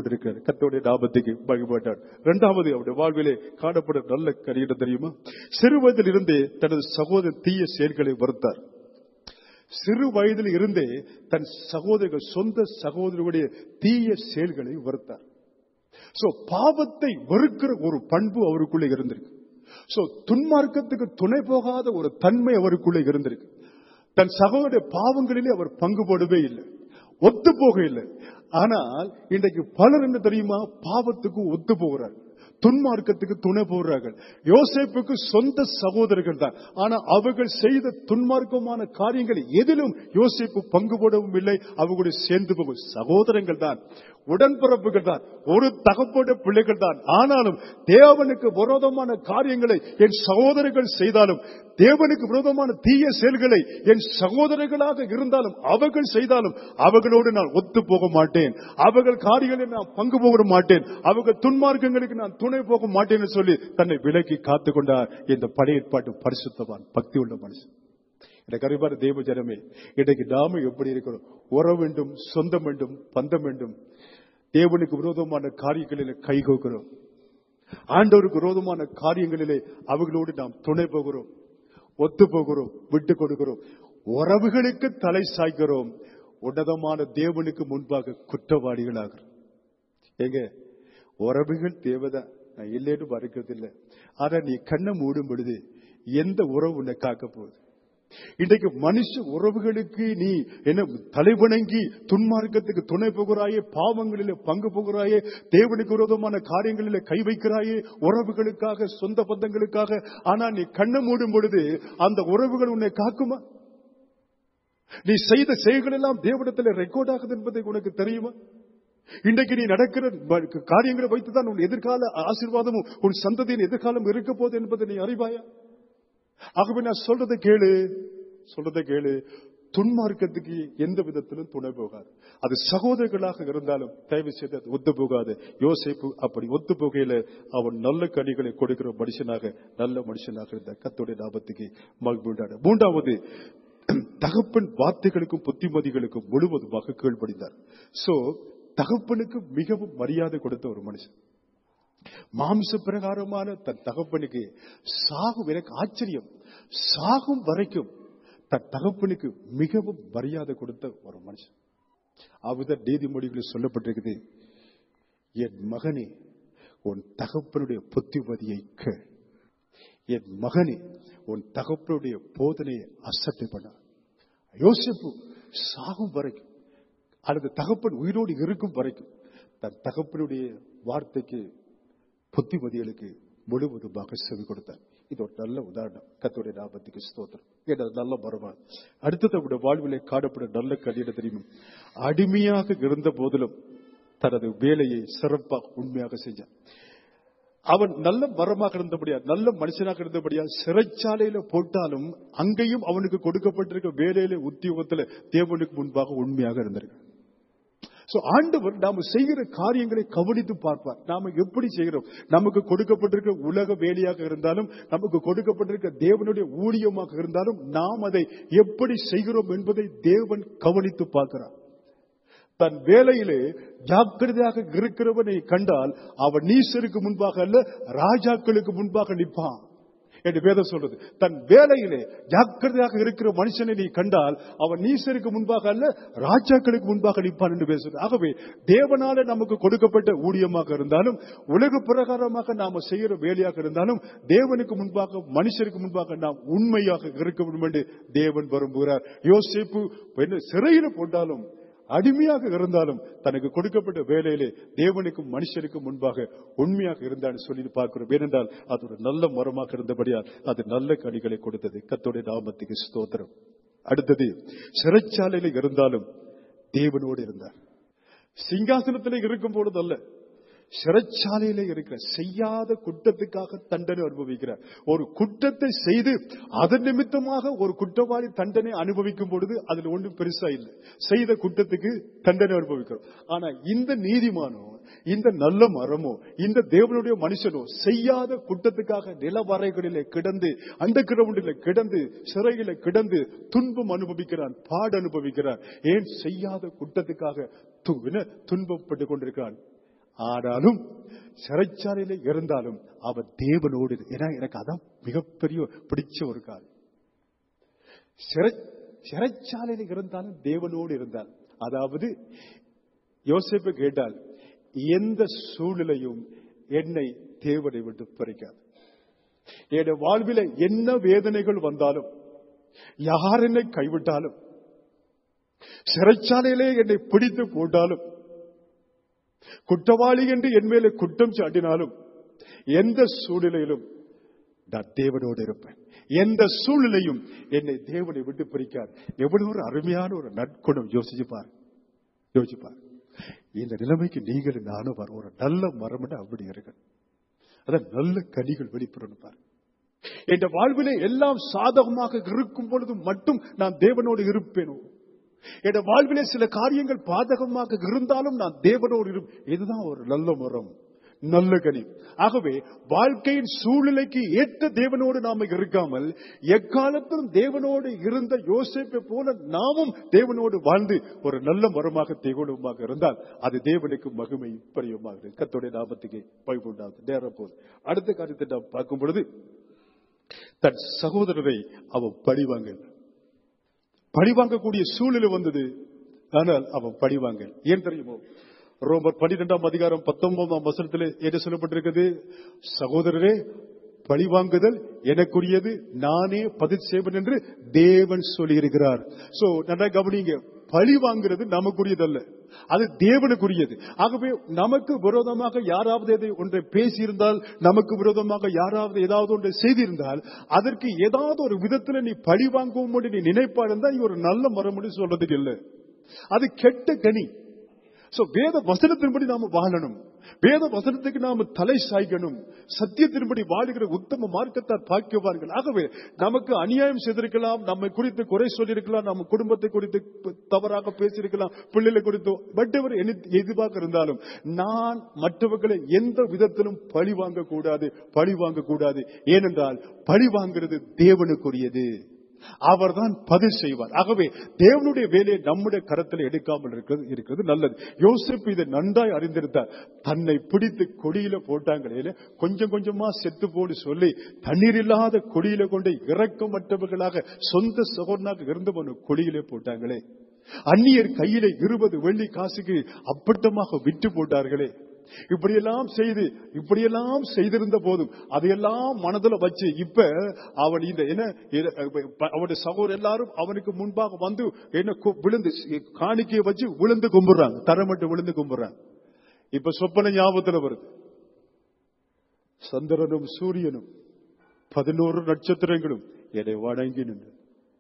கொண்டிருக்கிறார் கத்தோடைய லாபத்துக்கு மகிழ்பட்டார் இரண்டாவது அவருடைய வாழ்விலே காணப்பட நல்ல கரியடம் தெரியுமா சிறு வயதில் இருந்தே தனது சகோதர தீய செயல்களை வருத்தார் சிறு வயதில் இருந்தே தன் சகோதரர்கள் சொந்த சகோதரருடைய தீய செயல்களை வெறுத்தார் சோ பாவத்தை வெறுக்கிற ஒரு பண்பு அவருக்குள்ளே இருந்திருக்கு சோ துன்மார்க்கத்துக்கு துணை போகாத ஒரு தன்மை அவருக்குள்ளே இருந்திருக்கு தன் சகோதர பாவங்களிலே அவர் பங்கு போடவே இல்லை ஒத்து போக இல்லை ஆனால் இன்றைக்கு பலர் என்ன தெரியுமா பாவத்துக்கு ஒத்து போகிறார் துன்மார்க்கத்துக்கு துணை போடுறார்கள் யோசேப்புக்கு சொந்த சகோதரர்கள் தான் ஆனா அவர்கள் செய்த துன்மார்க்கமான காரியங்கள் எதிலும் யோசேப்பு பங்கு போடவும் இல்லை அவர்களுடைய சேர்ந்து போகும் சகோதரங்கள் தான் உடன்பிறப்புகள் தான் ஒரு தகப்போட பிள்ளைகள் தான் ஆனாலும் தேவனுக்கு விரோதமான காரியங்களை என் சகோதரர்கள் செய்தாலும் தேவனுக்கு விரோதமான தீய செயல்களை என் சகோதரர்களாக இருந்தாலும் அவர்கள் செய்தாலும் அவர்களோடு நான் ஒத்து போக மாட்டேன் அவர்கள் காரியங்களை நான் பங்கு போக மாட்டேன் அவர்கள் துன்மார்க்கங்களுக்கு நான் துணை போக மாட்டேன்னு சொல்லி தன்னை விலக்கி காத்து கொண்டார் இந்த பழைய ஏற்பாட்டு பரிசுத்தவான் பக்தி உள்ள மனுஷன் எனக்கு அறிவார தேவ ஜனமே இன்றைக்கு நாம எப்படி இருக்கிறோம் உறவு வேண்டும் சொந்தம் வேண்டும் பந்தம் வேண்டும் தேவனுக்கு விரோதமான காரியங்களிலே கைகோக்கிறோம் ஆண்டவருக்கு விரோதமான காரியங்களிலே அவர்களோடு நாம் துணை போகிறோம் ஒத்து போகிறோம் விட்டு கொடுக்கிறோம் உறவுகளுக்கு தலை சாய்க்கிறோம் உன்னதமான தேவனுக்கு முன்பாக குற்றவாளிகளாகிறோம் எங்க உறவுகள் தேவைதான் நான் இல்லைன்னு மறுக்கிறது இல்லை ஆனா நீ கண்ணை மூடும் பொழுது எந்த உறவு உன்னை காக்க போகுது இன்றைக்கு மனுஷ உறவுகளுக்கு நீ என்ன தலைவணங்கி துன்மார்க்கத்துக்கு துணை போகிறாயே பாவங்களிலே பங்கு போகிறாயே தேவனுக்கு விரோதமான காரியங்களிலே கை வைக்கிறாயே உறவுகளுக்காக சொந்த பந்தங்களுக்காக ஆனா நீ கண்ணை மூடும் பொழுது அந்த உறவுகள் உன்னை காக்குமா நீ செய்த செயல்கள் எல்லாம் தேவனத்தில் ரெக்கார்ட் ஆகுது என்பதை உனக்கு தெரியுமா இன்றைக்கு நீ நடக்கிற ப- காரியங்களை வைத்துதான் உன் எதிர்கால ஆசீர்வாதமும் உன் சந்ததியின் எதிர்காலம் இருக்க போகுது என்பதை நீ அறிவாயா ஆகவே நான் சொல்றதை கேளு சொல்றதை கேளு துன்மார்க்கத்துக்கு எந்த விதத்திலும் துணை போகாது அது சகோதரர்களாக இருந்தாலும் தயவு செய்து அது ஒத்து போகாது யோசிப்பு அப்படி ஒத்து போகையில அவன் நல்ல கனிகளை கொடுக்கிற மனுஷனாக நல்ல மனுஷனாக இருந்த கத்தோடைய லாபத்துக்கு மகிழ்வுண்டான மூன்றாவது தகப்பன் வார்த்தைகளுக்கும் புத்திமதிகளுக்கும் முழுவதுமாக கீழ்ப்படிந்தார் சோ தகப்பனுக்கு மிகவும் மரியாதை கொடுத்த ஒரு மனுஷன் மாம்ச பிரகாரமான தன் தகப்பனுக்கு சாகும் எனக்கு ஆச்சரியம் சாகும் வரைக்கும் தன் தகப்பனுக்கு மிகவும் மரியாதை கொடுத்த ஒரு மனுஷன் அவர்தான் நீதிமொழிகளில் சொல்லப்பட்டிருக்குது என் மகனே உன் தகப்பனுடைய புத்திமதியை கேள் என் மகனே உன் தகப்பனுடைய போதனையை அசட்டை பண்ண யோசிப்பு சாகும் வரைக்கும் அல்லது தகப்பன் உயிரோடு இருக்கும் வரைக்கும் தன் தகப்பனுடைய வார்த்தைக்கு புத்திமதிகளுக்கு முழுவதுமாக செவி கொடுத்தார் இது ஒரு நல்ல உதாரணம் கத்தோடைய லாபத்துக்கு ஸ்தோத்திரம் இது ஒரு நல்ல மரபான் அடுத்தது அவருடைய வாழ்விலே காணப்படும் நல்ல கல்யாண தெரியும் அடிமையாக இருந்த போதிலும் தனது வேலையை சிறப்பாக உண்மையாக செஞ்சான் அவன் நல்ல மரமாக இருந்தபடியா நல்ல மனுஷனாக இருந்தபடியா சிறைச்சாலையில போட்டாலும் அங்கேயும் அவனுக்கு கொடுக்கப்பட்டிருக்க வேலையில உத்தியோகத்துல தேவனுக்கு முன்பாக உண்மையாக இருந்திருக்கான் சோ ஆண்டவர் நாம செய்கிற காரியங்களை கவனித்து பார்ப்பார் நாம எப்படி செய்கிறோம் நமக்கு கொடுக்கப்பட்டிருக்க உலக வேலையாக இருந்தாலும் நமக்கு கொடுக்கப்பட்டிருக்க தேவனுடைய ஊழியமாக இருந்தாலும் நாம் அதை எப்படி செய்கிறோம் என்பதை தேவன் கவனித்து பார்க்கிறார் தன் வேலையிலே ஜாக்கிரதையாக இருக்கிறவனை கண்டால் அவன் நீசருக்கு முன்பாக அல்ல ராஜாக்களுக்கு முன்பாக நிற்பான் என்று வேதம் சொல்றது தன் வேலையிலே ஜாக்கிரதையாக இருக்கிற மனுஷனை நீ கண்டால் அவன் நீசருக்கு முன்பாக அல்ல ராஜாக்களுக்கு முன்பாக நிற்பான் என்று பேசுறது ஆகவே தேவனால நமக்கு கொடுக்கப்பட்ட ஊழியமாக இருந்தாலும் உலக பிரகாரமாக நாம செய்கிற வேலையாக இருந்தாலும் தேவனுக்கு முன்பாக மனுஷருக்கு முன்பாக நாம் உண்மையாக இருக்க வேண்டும் என்று தேவன் விரும்புகிறார் யோசிப்பு என்ன சிறையில போட்டாலும் அடிமையாக இருந்தாலும் தனக்கு கொடுக்கப்பட்ட வேலையிலே தேவனுக்கும் மனுஷனுக்கும் முன்பாக உண்மையாக இருந்தான்னு சொல்லி பார்க்கிறோம் ஏனென்றால் அது ஒரு நல்ல மரமாக இருந்தபடியால் அது நல்ல கனிகளை கொடுத்தது கத்தோடைய நாமத்துக்கு ஸ்தோத்திரம் அடுத்தது சிறைச்சாலையில இருந்தாலும் தேவனோடு இருந்தார் சிங்காசனத்தில் இருக்கும் பொழுது அல்ல சிறைச்சாலையில இருக்கிற செய்யாத குற்றத்துக்காக தண்டனை அனுபவிக்கிறார் ஒரு குற்றத்தை செய்து அதன் நிமித்தமாக ஒரு குற்றவாளி தண்டனை அனுபவிக்கும் பொழுது அதுல ஒன்றும் பெருசா இல்லை செய்த குற்றத்துக்கு தண்டனை அனுபவிக்கிறோம் ஆனா இந்த நீதிமானோ இந்த நல்ல மரமோ இந்த தேவனுடைய மனுஷனோ செய்யாத குற்றத்துக்காக நிலவரைகளிலே கிடந்து அந்த கிரவுண்டில கிடந்து சிறையில கிடந்து துன்பம் அனுபவிக்கிறான் பாடு அனுபவிக்கிறான் ஏன் செய்யாத குற்றத்துக்காக து- என்ன, துன்பப்பட்டு கொண்டிருக்கிறான் ஆனாலும் சிறைச்சாலையில இருந்தாலும் அவர் தேவனோடு இரு- ஏன்னா எனக்கு அதான் மிகப்பெரிய பிடிச்ச ஒரு காரியம் சிறை சிறைச்சாலையில இருந்தாலும் தேவனோடு இருந்தால் அதாவது யோசிப்பு கேட்டால் எந்த சூழ்நிலையும் என்னை தேவனை விட்டு பறிக்காது என் வாழ்வில என்ன வேதனைகள் வந்தாலும் யார் என்னை கைவிட்டாலும் சிறைச்சாலையிலே என்னை பிடித்து போட்டாலும் குற்றவாளி என்று என் மேலே குற்றம் சாட்டினாலும் எந்த சூழ்நிலையிலும் நான் தேவனோடு இருப்பேன் எந்த சூழ்நிலையும் என்னை தேவனை விட்டு பிரிக்காது எவ்வளவு ஒரு அருமையான ஒரு நற்குணம் யோசிச்சுப்பார் யோசிப்பார் இந்த நிலைமைக்கு நீங்களும் நானும் வர ஒரு நல்ல மரம் அப்படி இருக்கு அதான் நல்ல கனிகள் வெளிப்படணும் பாரு என் வாழ்விலே எல்லாம் சாதகமாக இருக்கும் பொழுது மட்டும் நான் தேவனோடு இருப்பேனோ என் வாழ்விலே சில காரியங்கள் பாதகமாக இருந்தாலும் நான் தேவனோடு இருப்பேன் இதுதான் ஒரு நல்ல மரம் நல்ல கனி ஆகவே வாழ்க்கையின் சூழ்நிலைக்கு ஏற்ற தேவனோடு நாம இருக்காமல் எக்காலத்திலும் தேவனோடு இருந்த யோசிப்பை போல நாமும் தேவனோடு வாழ்ந்து ஒரு நல்ல மரமாக தேவனுமாக இருந்தால் அது தேவனுக்கு மகிமை பரியமாக கத்தோடைய நாமத்துக்கு பயப்புண்டாகும் நேரம் போது அடுத்த காரியத்தை நாம் பார்க்கும் பொழுது தன் சகோதரரை அவன் பழிவாங்க பழிவாங்கக்கூடிய சூழ்நிலை வந்தது ஆனால் அவன் பழிவாங்க ஏன் தெரியுமோ ரோமர் பன்னிரெண்டாம் அதிகாரம் பத்தொன்பதாம் வசனத்தில் என்ன சொல்லப்பட்டிருக்கிறது சகோதரரே பழிவாங்குதல் எனக்குரியது நானே பதில் செய்வேன் என்று தேவன் சொல்லியிருக்கிறார் சோ நல்லா கவனிங்க பழி வாங்குறது நமக்குரியதல்ல அது தேவனுக்குரியது ஆகவே நமக்கு விரோதமாக யாராவது எதை ஒன்றை பேசியிருந்தால் நமக்கு விரோதமாக யாராவது ஏதாவது ஒன்றை செய்திருந்தால் அதற்கு ஏதாவது ஒரு விதத்துல நீ பழி வாங்கவும் நீ நினைப்பா இருந்தா நீ ஒரு நல்ல மரம் சொல்றதுக்கு இல்லை அது கெட்ட கனி சோ வேத வசனத்தின்படி நாம வாழணும் வேத வசனத்துக்கு நாம தலை சாய்க்கணும் சத்தியத்தின்படி வாழுகிற உத்தம மார்க்கத்தார் பாக்கியவார்கள் ஆகவே நமக்கு அநியாயம் செய்திருக்கலாம் நம்மை குறித்து குறை சொல்லியிருக்கலாம் நம்ம குடும்பத்தை குறித்து தவறாக பேசியிருக்கலாம் பிள்ளைகளை குறித்து வட்டவர் எதுவாக இருந்தாலும் நான் மற்றவர்களை எந்த விதத்திலும் பழி வாங்க கூடாது பழி வாங்க கூடாது ஏனென்றால் பழி வாங்குறது தேவனுக்குரியது அவர்தான் பதில் செய்வார் ஆகவே தேவனுடைய வேலையை நம்முடைய கரத்தில் எடுக்காமல் இருக்கிறது இருக்கிறது நல்லது யோசிப்பு இதை நன்றாய் அறிந்திருந்தார் தன்னை பிடித்து கொடியில போட்டாங்களே கொஞ்சம் கொஞ்சமா செத்து போடு சொல்லி தண்ணீர் இல்லாத கொடியில கொண்டு இறக்கமற்றவர்களாக சொந்த சகோதரனாக இருந்தவனு கொடியிலே போட்டாங்களே அந்நியர் கையிலே இருபது வெள்ளி காசுக்கு அப்பட்டமாக விட்டு போட்டார்களே இப்படியெல்லாம் செய்து இப்படியெல்லாம் செய்திருந்த போதும் அதையெல்லாம் மனதில் வச்சு இப்ப அவன் இந்த என்ன அவனுடைய சகோதரர் எல்லாரும் அவனுக்கு முன்பாக வந்து என்ன விழுந்து காணிக்கையை வச்சு விழுந்து கும்பிடுறாங்க தரமட்டு விழுந்து கும்பிடுறாங்க இப்ப சொப்பன ஞாபகத்தில் வருது சந்திரனும் சூரியனும் பதினோரு நட்சத்திரங்களும் என்னை வணங்கி நின்று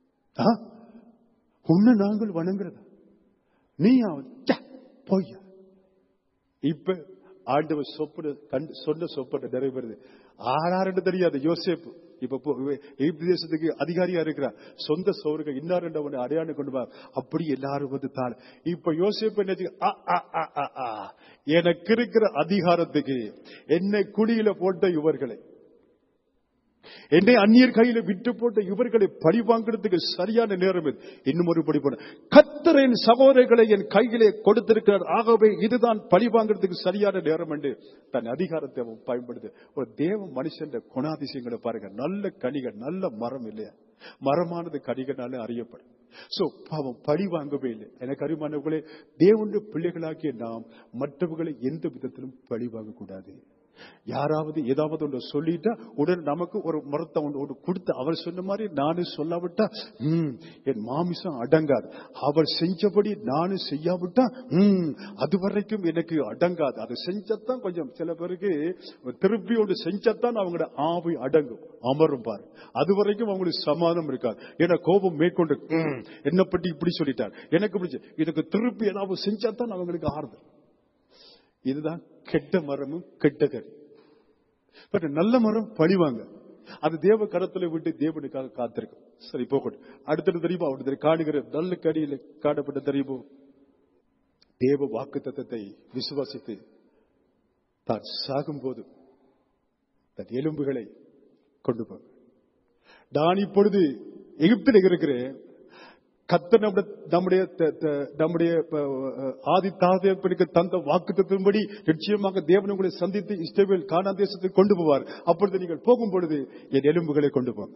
உன்னை நாங்கள் வணங்குறதா நீ போய் இப்ப ஆண்டவர் சொப்பன கண்டு சொன்ன சொப்பன நிறைவேறுது ஆறாருன்னு தெரியாது யோசேப்பு இப்ப தேசத்துக்கு அதிகாரியா இருக்கிறார் சொந்த சோறுக இன்னார் அவனை அடையாளம் கொண்டு வா அப்படி எல்லாரும் வந்து தான் இப்ப யோசிப்பு என்ன எனக்கு இருக்கிற அதிகாரத்துக்கு என்னை குழியில போட்ட இவர்களை என்னை அந்நியர் கையில விட்டு போட்ட இவர்களை பழி வாங்குறதுக்கு சரியான நேரம் இது இன்னும் ஒரு படி போன கத்தரின் சகோதரர்களை என் கையிலே கொடுத்திருக்கிறார் ஆகவே இதுதான் பழி வாங்குறதுக்கு சரியான நேரம் என்று தன் அதிகாரத்தை அவன் பயன்படுது ஒரு தேவ மனுஷன் குணாதிசயங்களை பாருங்க நல்ல கனிகள் நல்ல மரம் இல்லையா மரமானது கனிகளால அறியப்படும் சோ பாவம் பழி வாங்கவே இல்லை எனக்கு அறிமானவர்களே தேவனுடைய பிள்ளைகளாகிய நாம் மற்றவர்களை எந்த விதத்திலும் பழி வாங்கக்கூடாது யாராவது ஏதாவது ஒன்று சொல்லிட்டா உடனே நமக்கு ஒரு மரத்தை ஒன்று ஒன்று கொடுத்து அவர் சொன்ன மாதிரி நானும் சொல்லாவிட்டா ம் என் மாமிசம் அடங்காது அவர் செஞ்சபடி நானும் செய்யாவிட்டா ம் அது வரைக்கும் எனக்கு அடங்காது அது செஞ்சத்தான் கொஞ்சம் சில பேருக்கு திருப்பி ஒன்று செஞ்சத்தான் அவங்களோட ஆவி அடங்கும் அமரும் பாரு அது வரைக்கும் அவங்களுக்கு சமாதானம் இருக்காது ஏன்னா கோபம் மேற்கொண்டு என்ன பற்றி இப்படி சொல்லிட்டார் எனக்கு பிடிச்ச இதுக்கு திருப்பி ஏதாவது செஞ்சாதான் அவங்களுக்கு ஆறுதல் இதுதான் கெட்ட மரமும் கெட்ட கறி பட் நல்ல மரம் பழிவாங்க அது தேவ கரத்துல விட்டு தேவனுக்காக காத்திருக்கும் சரி போகட்டும் அடுத்தது தெரியுமா அவனுக்கு காணுகிற நல்ல கடியில காணப்பட்ட தெரியுமோ தேவ வாக்கு தத்தத்தை விசுவாசித்து தான் சாகும் போது தன் எலும்புகளை கொண்டு போங்க நான் இப்பொழுது எகிப்தில் இருக்கிறேன் கத்த நம்முடைய நம்முடைய த- த- நம்முடைய அஹ், ஆதி தாதேப்பனுக்கு தந்த வாக்குத்தின்படி நிச்சயமாக தேவன் உங்களை சந்தித்து இஸ்ரவேல் கானா தேசத்துக்கு கொண்டு போவார் அப்பொழுது நீங்கள் போகும் பொழுது என் எலும்புகளை கொண்டு போங்க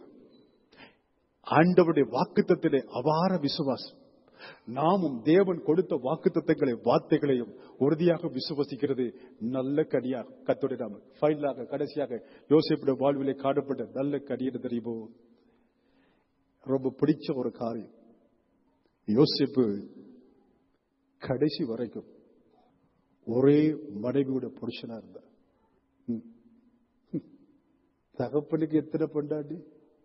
ஆண்டவருடைய வாக்குத்தத்திலே அபார விசுவாசம் நாமும் தேவன் கொடுத்த வாக்குத்தத்தங்களை வார்த்தைகளையும் உறுதியாக விசுவசிக்கிறது நல்ல கடியாக கத்தோடைய நாம ஃபைனலாக கடைசியாக யோசிப்புடைய வாழ்விலே காணப்பட்ட நல்ல கடின்னு தெரியுமோ ரொம்ப பிடிச்ச ஒரு காரியம் யோசிப்பு கடைசி வரைக்கும் ஒரே மனைவியோட புருஷனா இருந்தார் ம். ம். தகப்பனுக்கு எத்தனை பொண்டாட்டி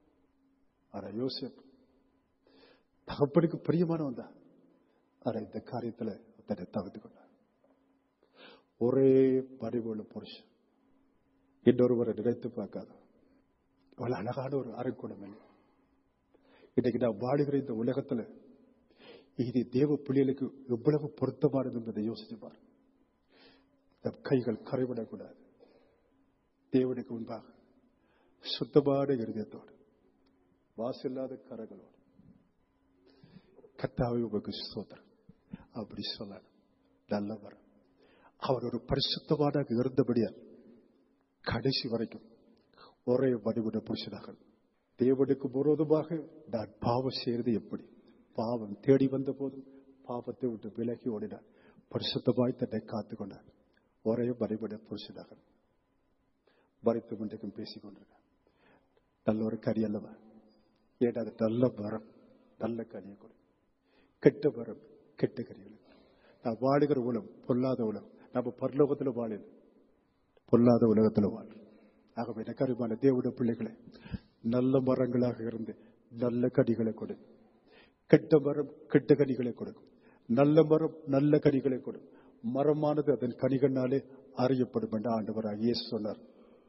ஆனா யோசிப்பு தகப்பனுக்கு பிரியமானவன் தான் ஆனா இந்த காரியத்துல தன்னை தகுந்து கொண்டார் ஒரே மனைவியோட புருஷன் இன்னொருவரை நினைத்து பார்க்காத இவ்வளவு அழகான ஒரு அரைக்குடம் இல்லை இன்னைக்கு நான் வாழுகிற இந்த உலகத்துல இது தேவ பிள்ளைகளுக்கு எவ்வளவு பொருத்தமானது என்பதை யோசிச்சு பாரு நம் கைகள் கரைவிடக்கூடாது தேவனுக்கு முன்பாக சுத்தமான இருதயத்தோடு வாசில்லாத கரங்களோடு கத்தாவை உங்களுக்கு சோதரன் அப்படி சொல்லணும் நல்லவர் அவர் ஒரு பரிசுத்தமான இருந்தபடியால் கடைசி வரைக்கும் ஒரே வடிவுட புருஷனாக தேவனுக்கு விரோதமாக நான் பாவம் செய்வது எப்படி பாவம் தேடி வந்த போதும் பாவத்தை விட்டு விலகி ஓடினார் பரிசுத்தமாய் தன்னை காத்துக் கொண்டார் ஒரே வடிவுட புருஷனாக மறைத்து கொண்டிருக்கும் பேசிக் கொண்டிருக்கார் நல்ல ஒரு கறி அல்லவா ஏன்னா அது நல்ல மரம் நல்ல கனியை கொடு கெட்ட மரம் கெட்ட கறிகளை நான் வாழுகிற உலகம் பொல்லாத உலகம் நம்ம பரலோகத்தில் வாழல பொல்லாத உலகத்தில் வாழ ஆகவே நகரமான தேவட பிள்ளைகளை நல்ல மரங்களாக இருந்து நல்ல கனிகளை கொடு கெட்ட மரம் கெட்ட கனிகளை கொடுக்கும் நல்ல மரம் நல்ல கனிகளை கொடு மரமானது அதன் கனிகளாலே அறியப்படும் என்று ஆண்டவராக இயேசு சொன்னார்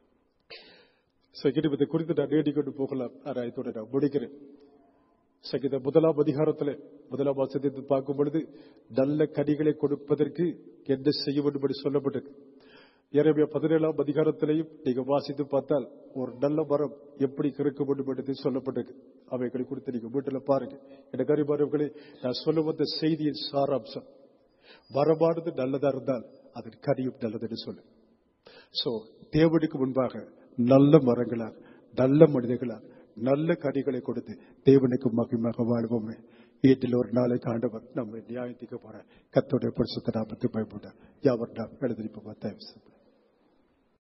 சகிதம் இதை குறித்து நான் நீடிக்கொண்டு போகலாம் ஆனால் இதோட நான் முடிக்கிறேன் சகித முதலாம் அதிகாரத்தில் முதலாம் வாசத்தை பார்க்கும் பொழுது நல்ல கனிகளை கொடுப்பதற்கு என்ன செய்ய வேண்டும் என்று சொல்லப்பட்டது எனவே பதினேழாம் அதிகாரத்திலையும் நீங்க வாசித்து பார்த்தால் ஒரு நல்ல மரம் எப்படி கிறுக்க வேண்டும் என்று சொல்லப்பட்டது அவைகளை குறித்து நீங்க வீட்டில் பாருங்க எனக்கு அறிவாரவர்களே நான் சொல்ல வந்த செய்தியின் சாராம்சம் மரமானது நல்லதா இருந்தால் அதன் கனியும் நல்லதுன்னு சொல்லு சோ தேவனுக்கு முன்பாக நல்ல மரங்களால் நல்ல மனிதர்களால் நல்ல கனிகளை கொடுத்து தேவனுக்கு மகிமாக வாழ்வோமே வீட்டில் ஒரு நாளைக்கு ஆண்டவர் நம்மை நியாயத்திக்க போற கத்தோடைய பரிசுத்த நாமத்தை பயப்பட யாவர் நாம் எழுதிருப்போம் தயவு செய்து.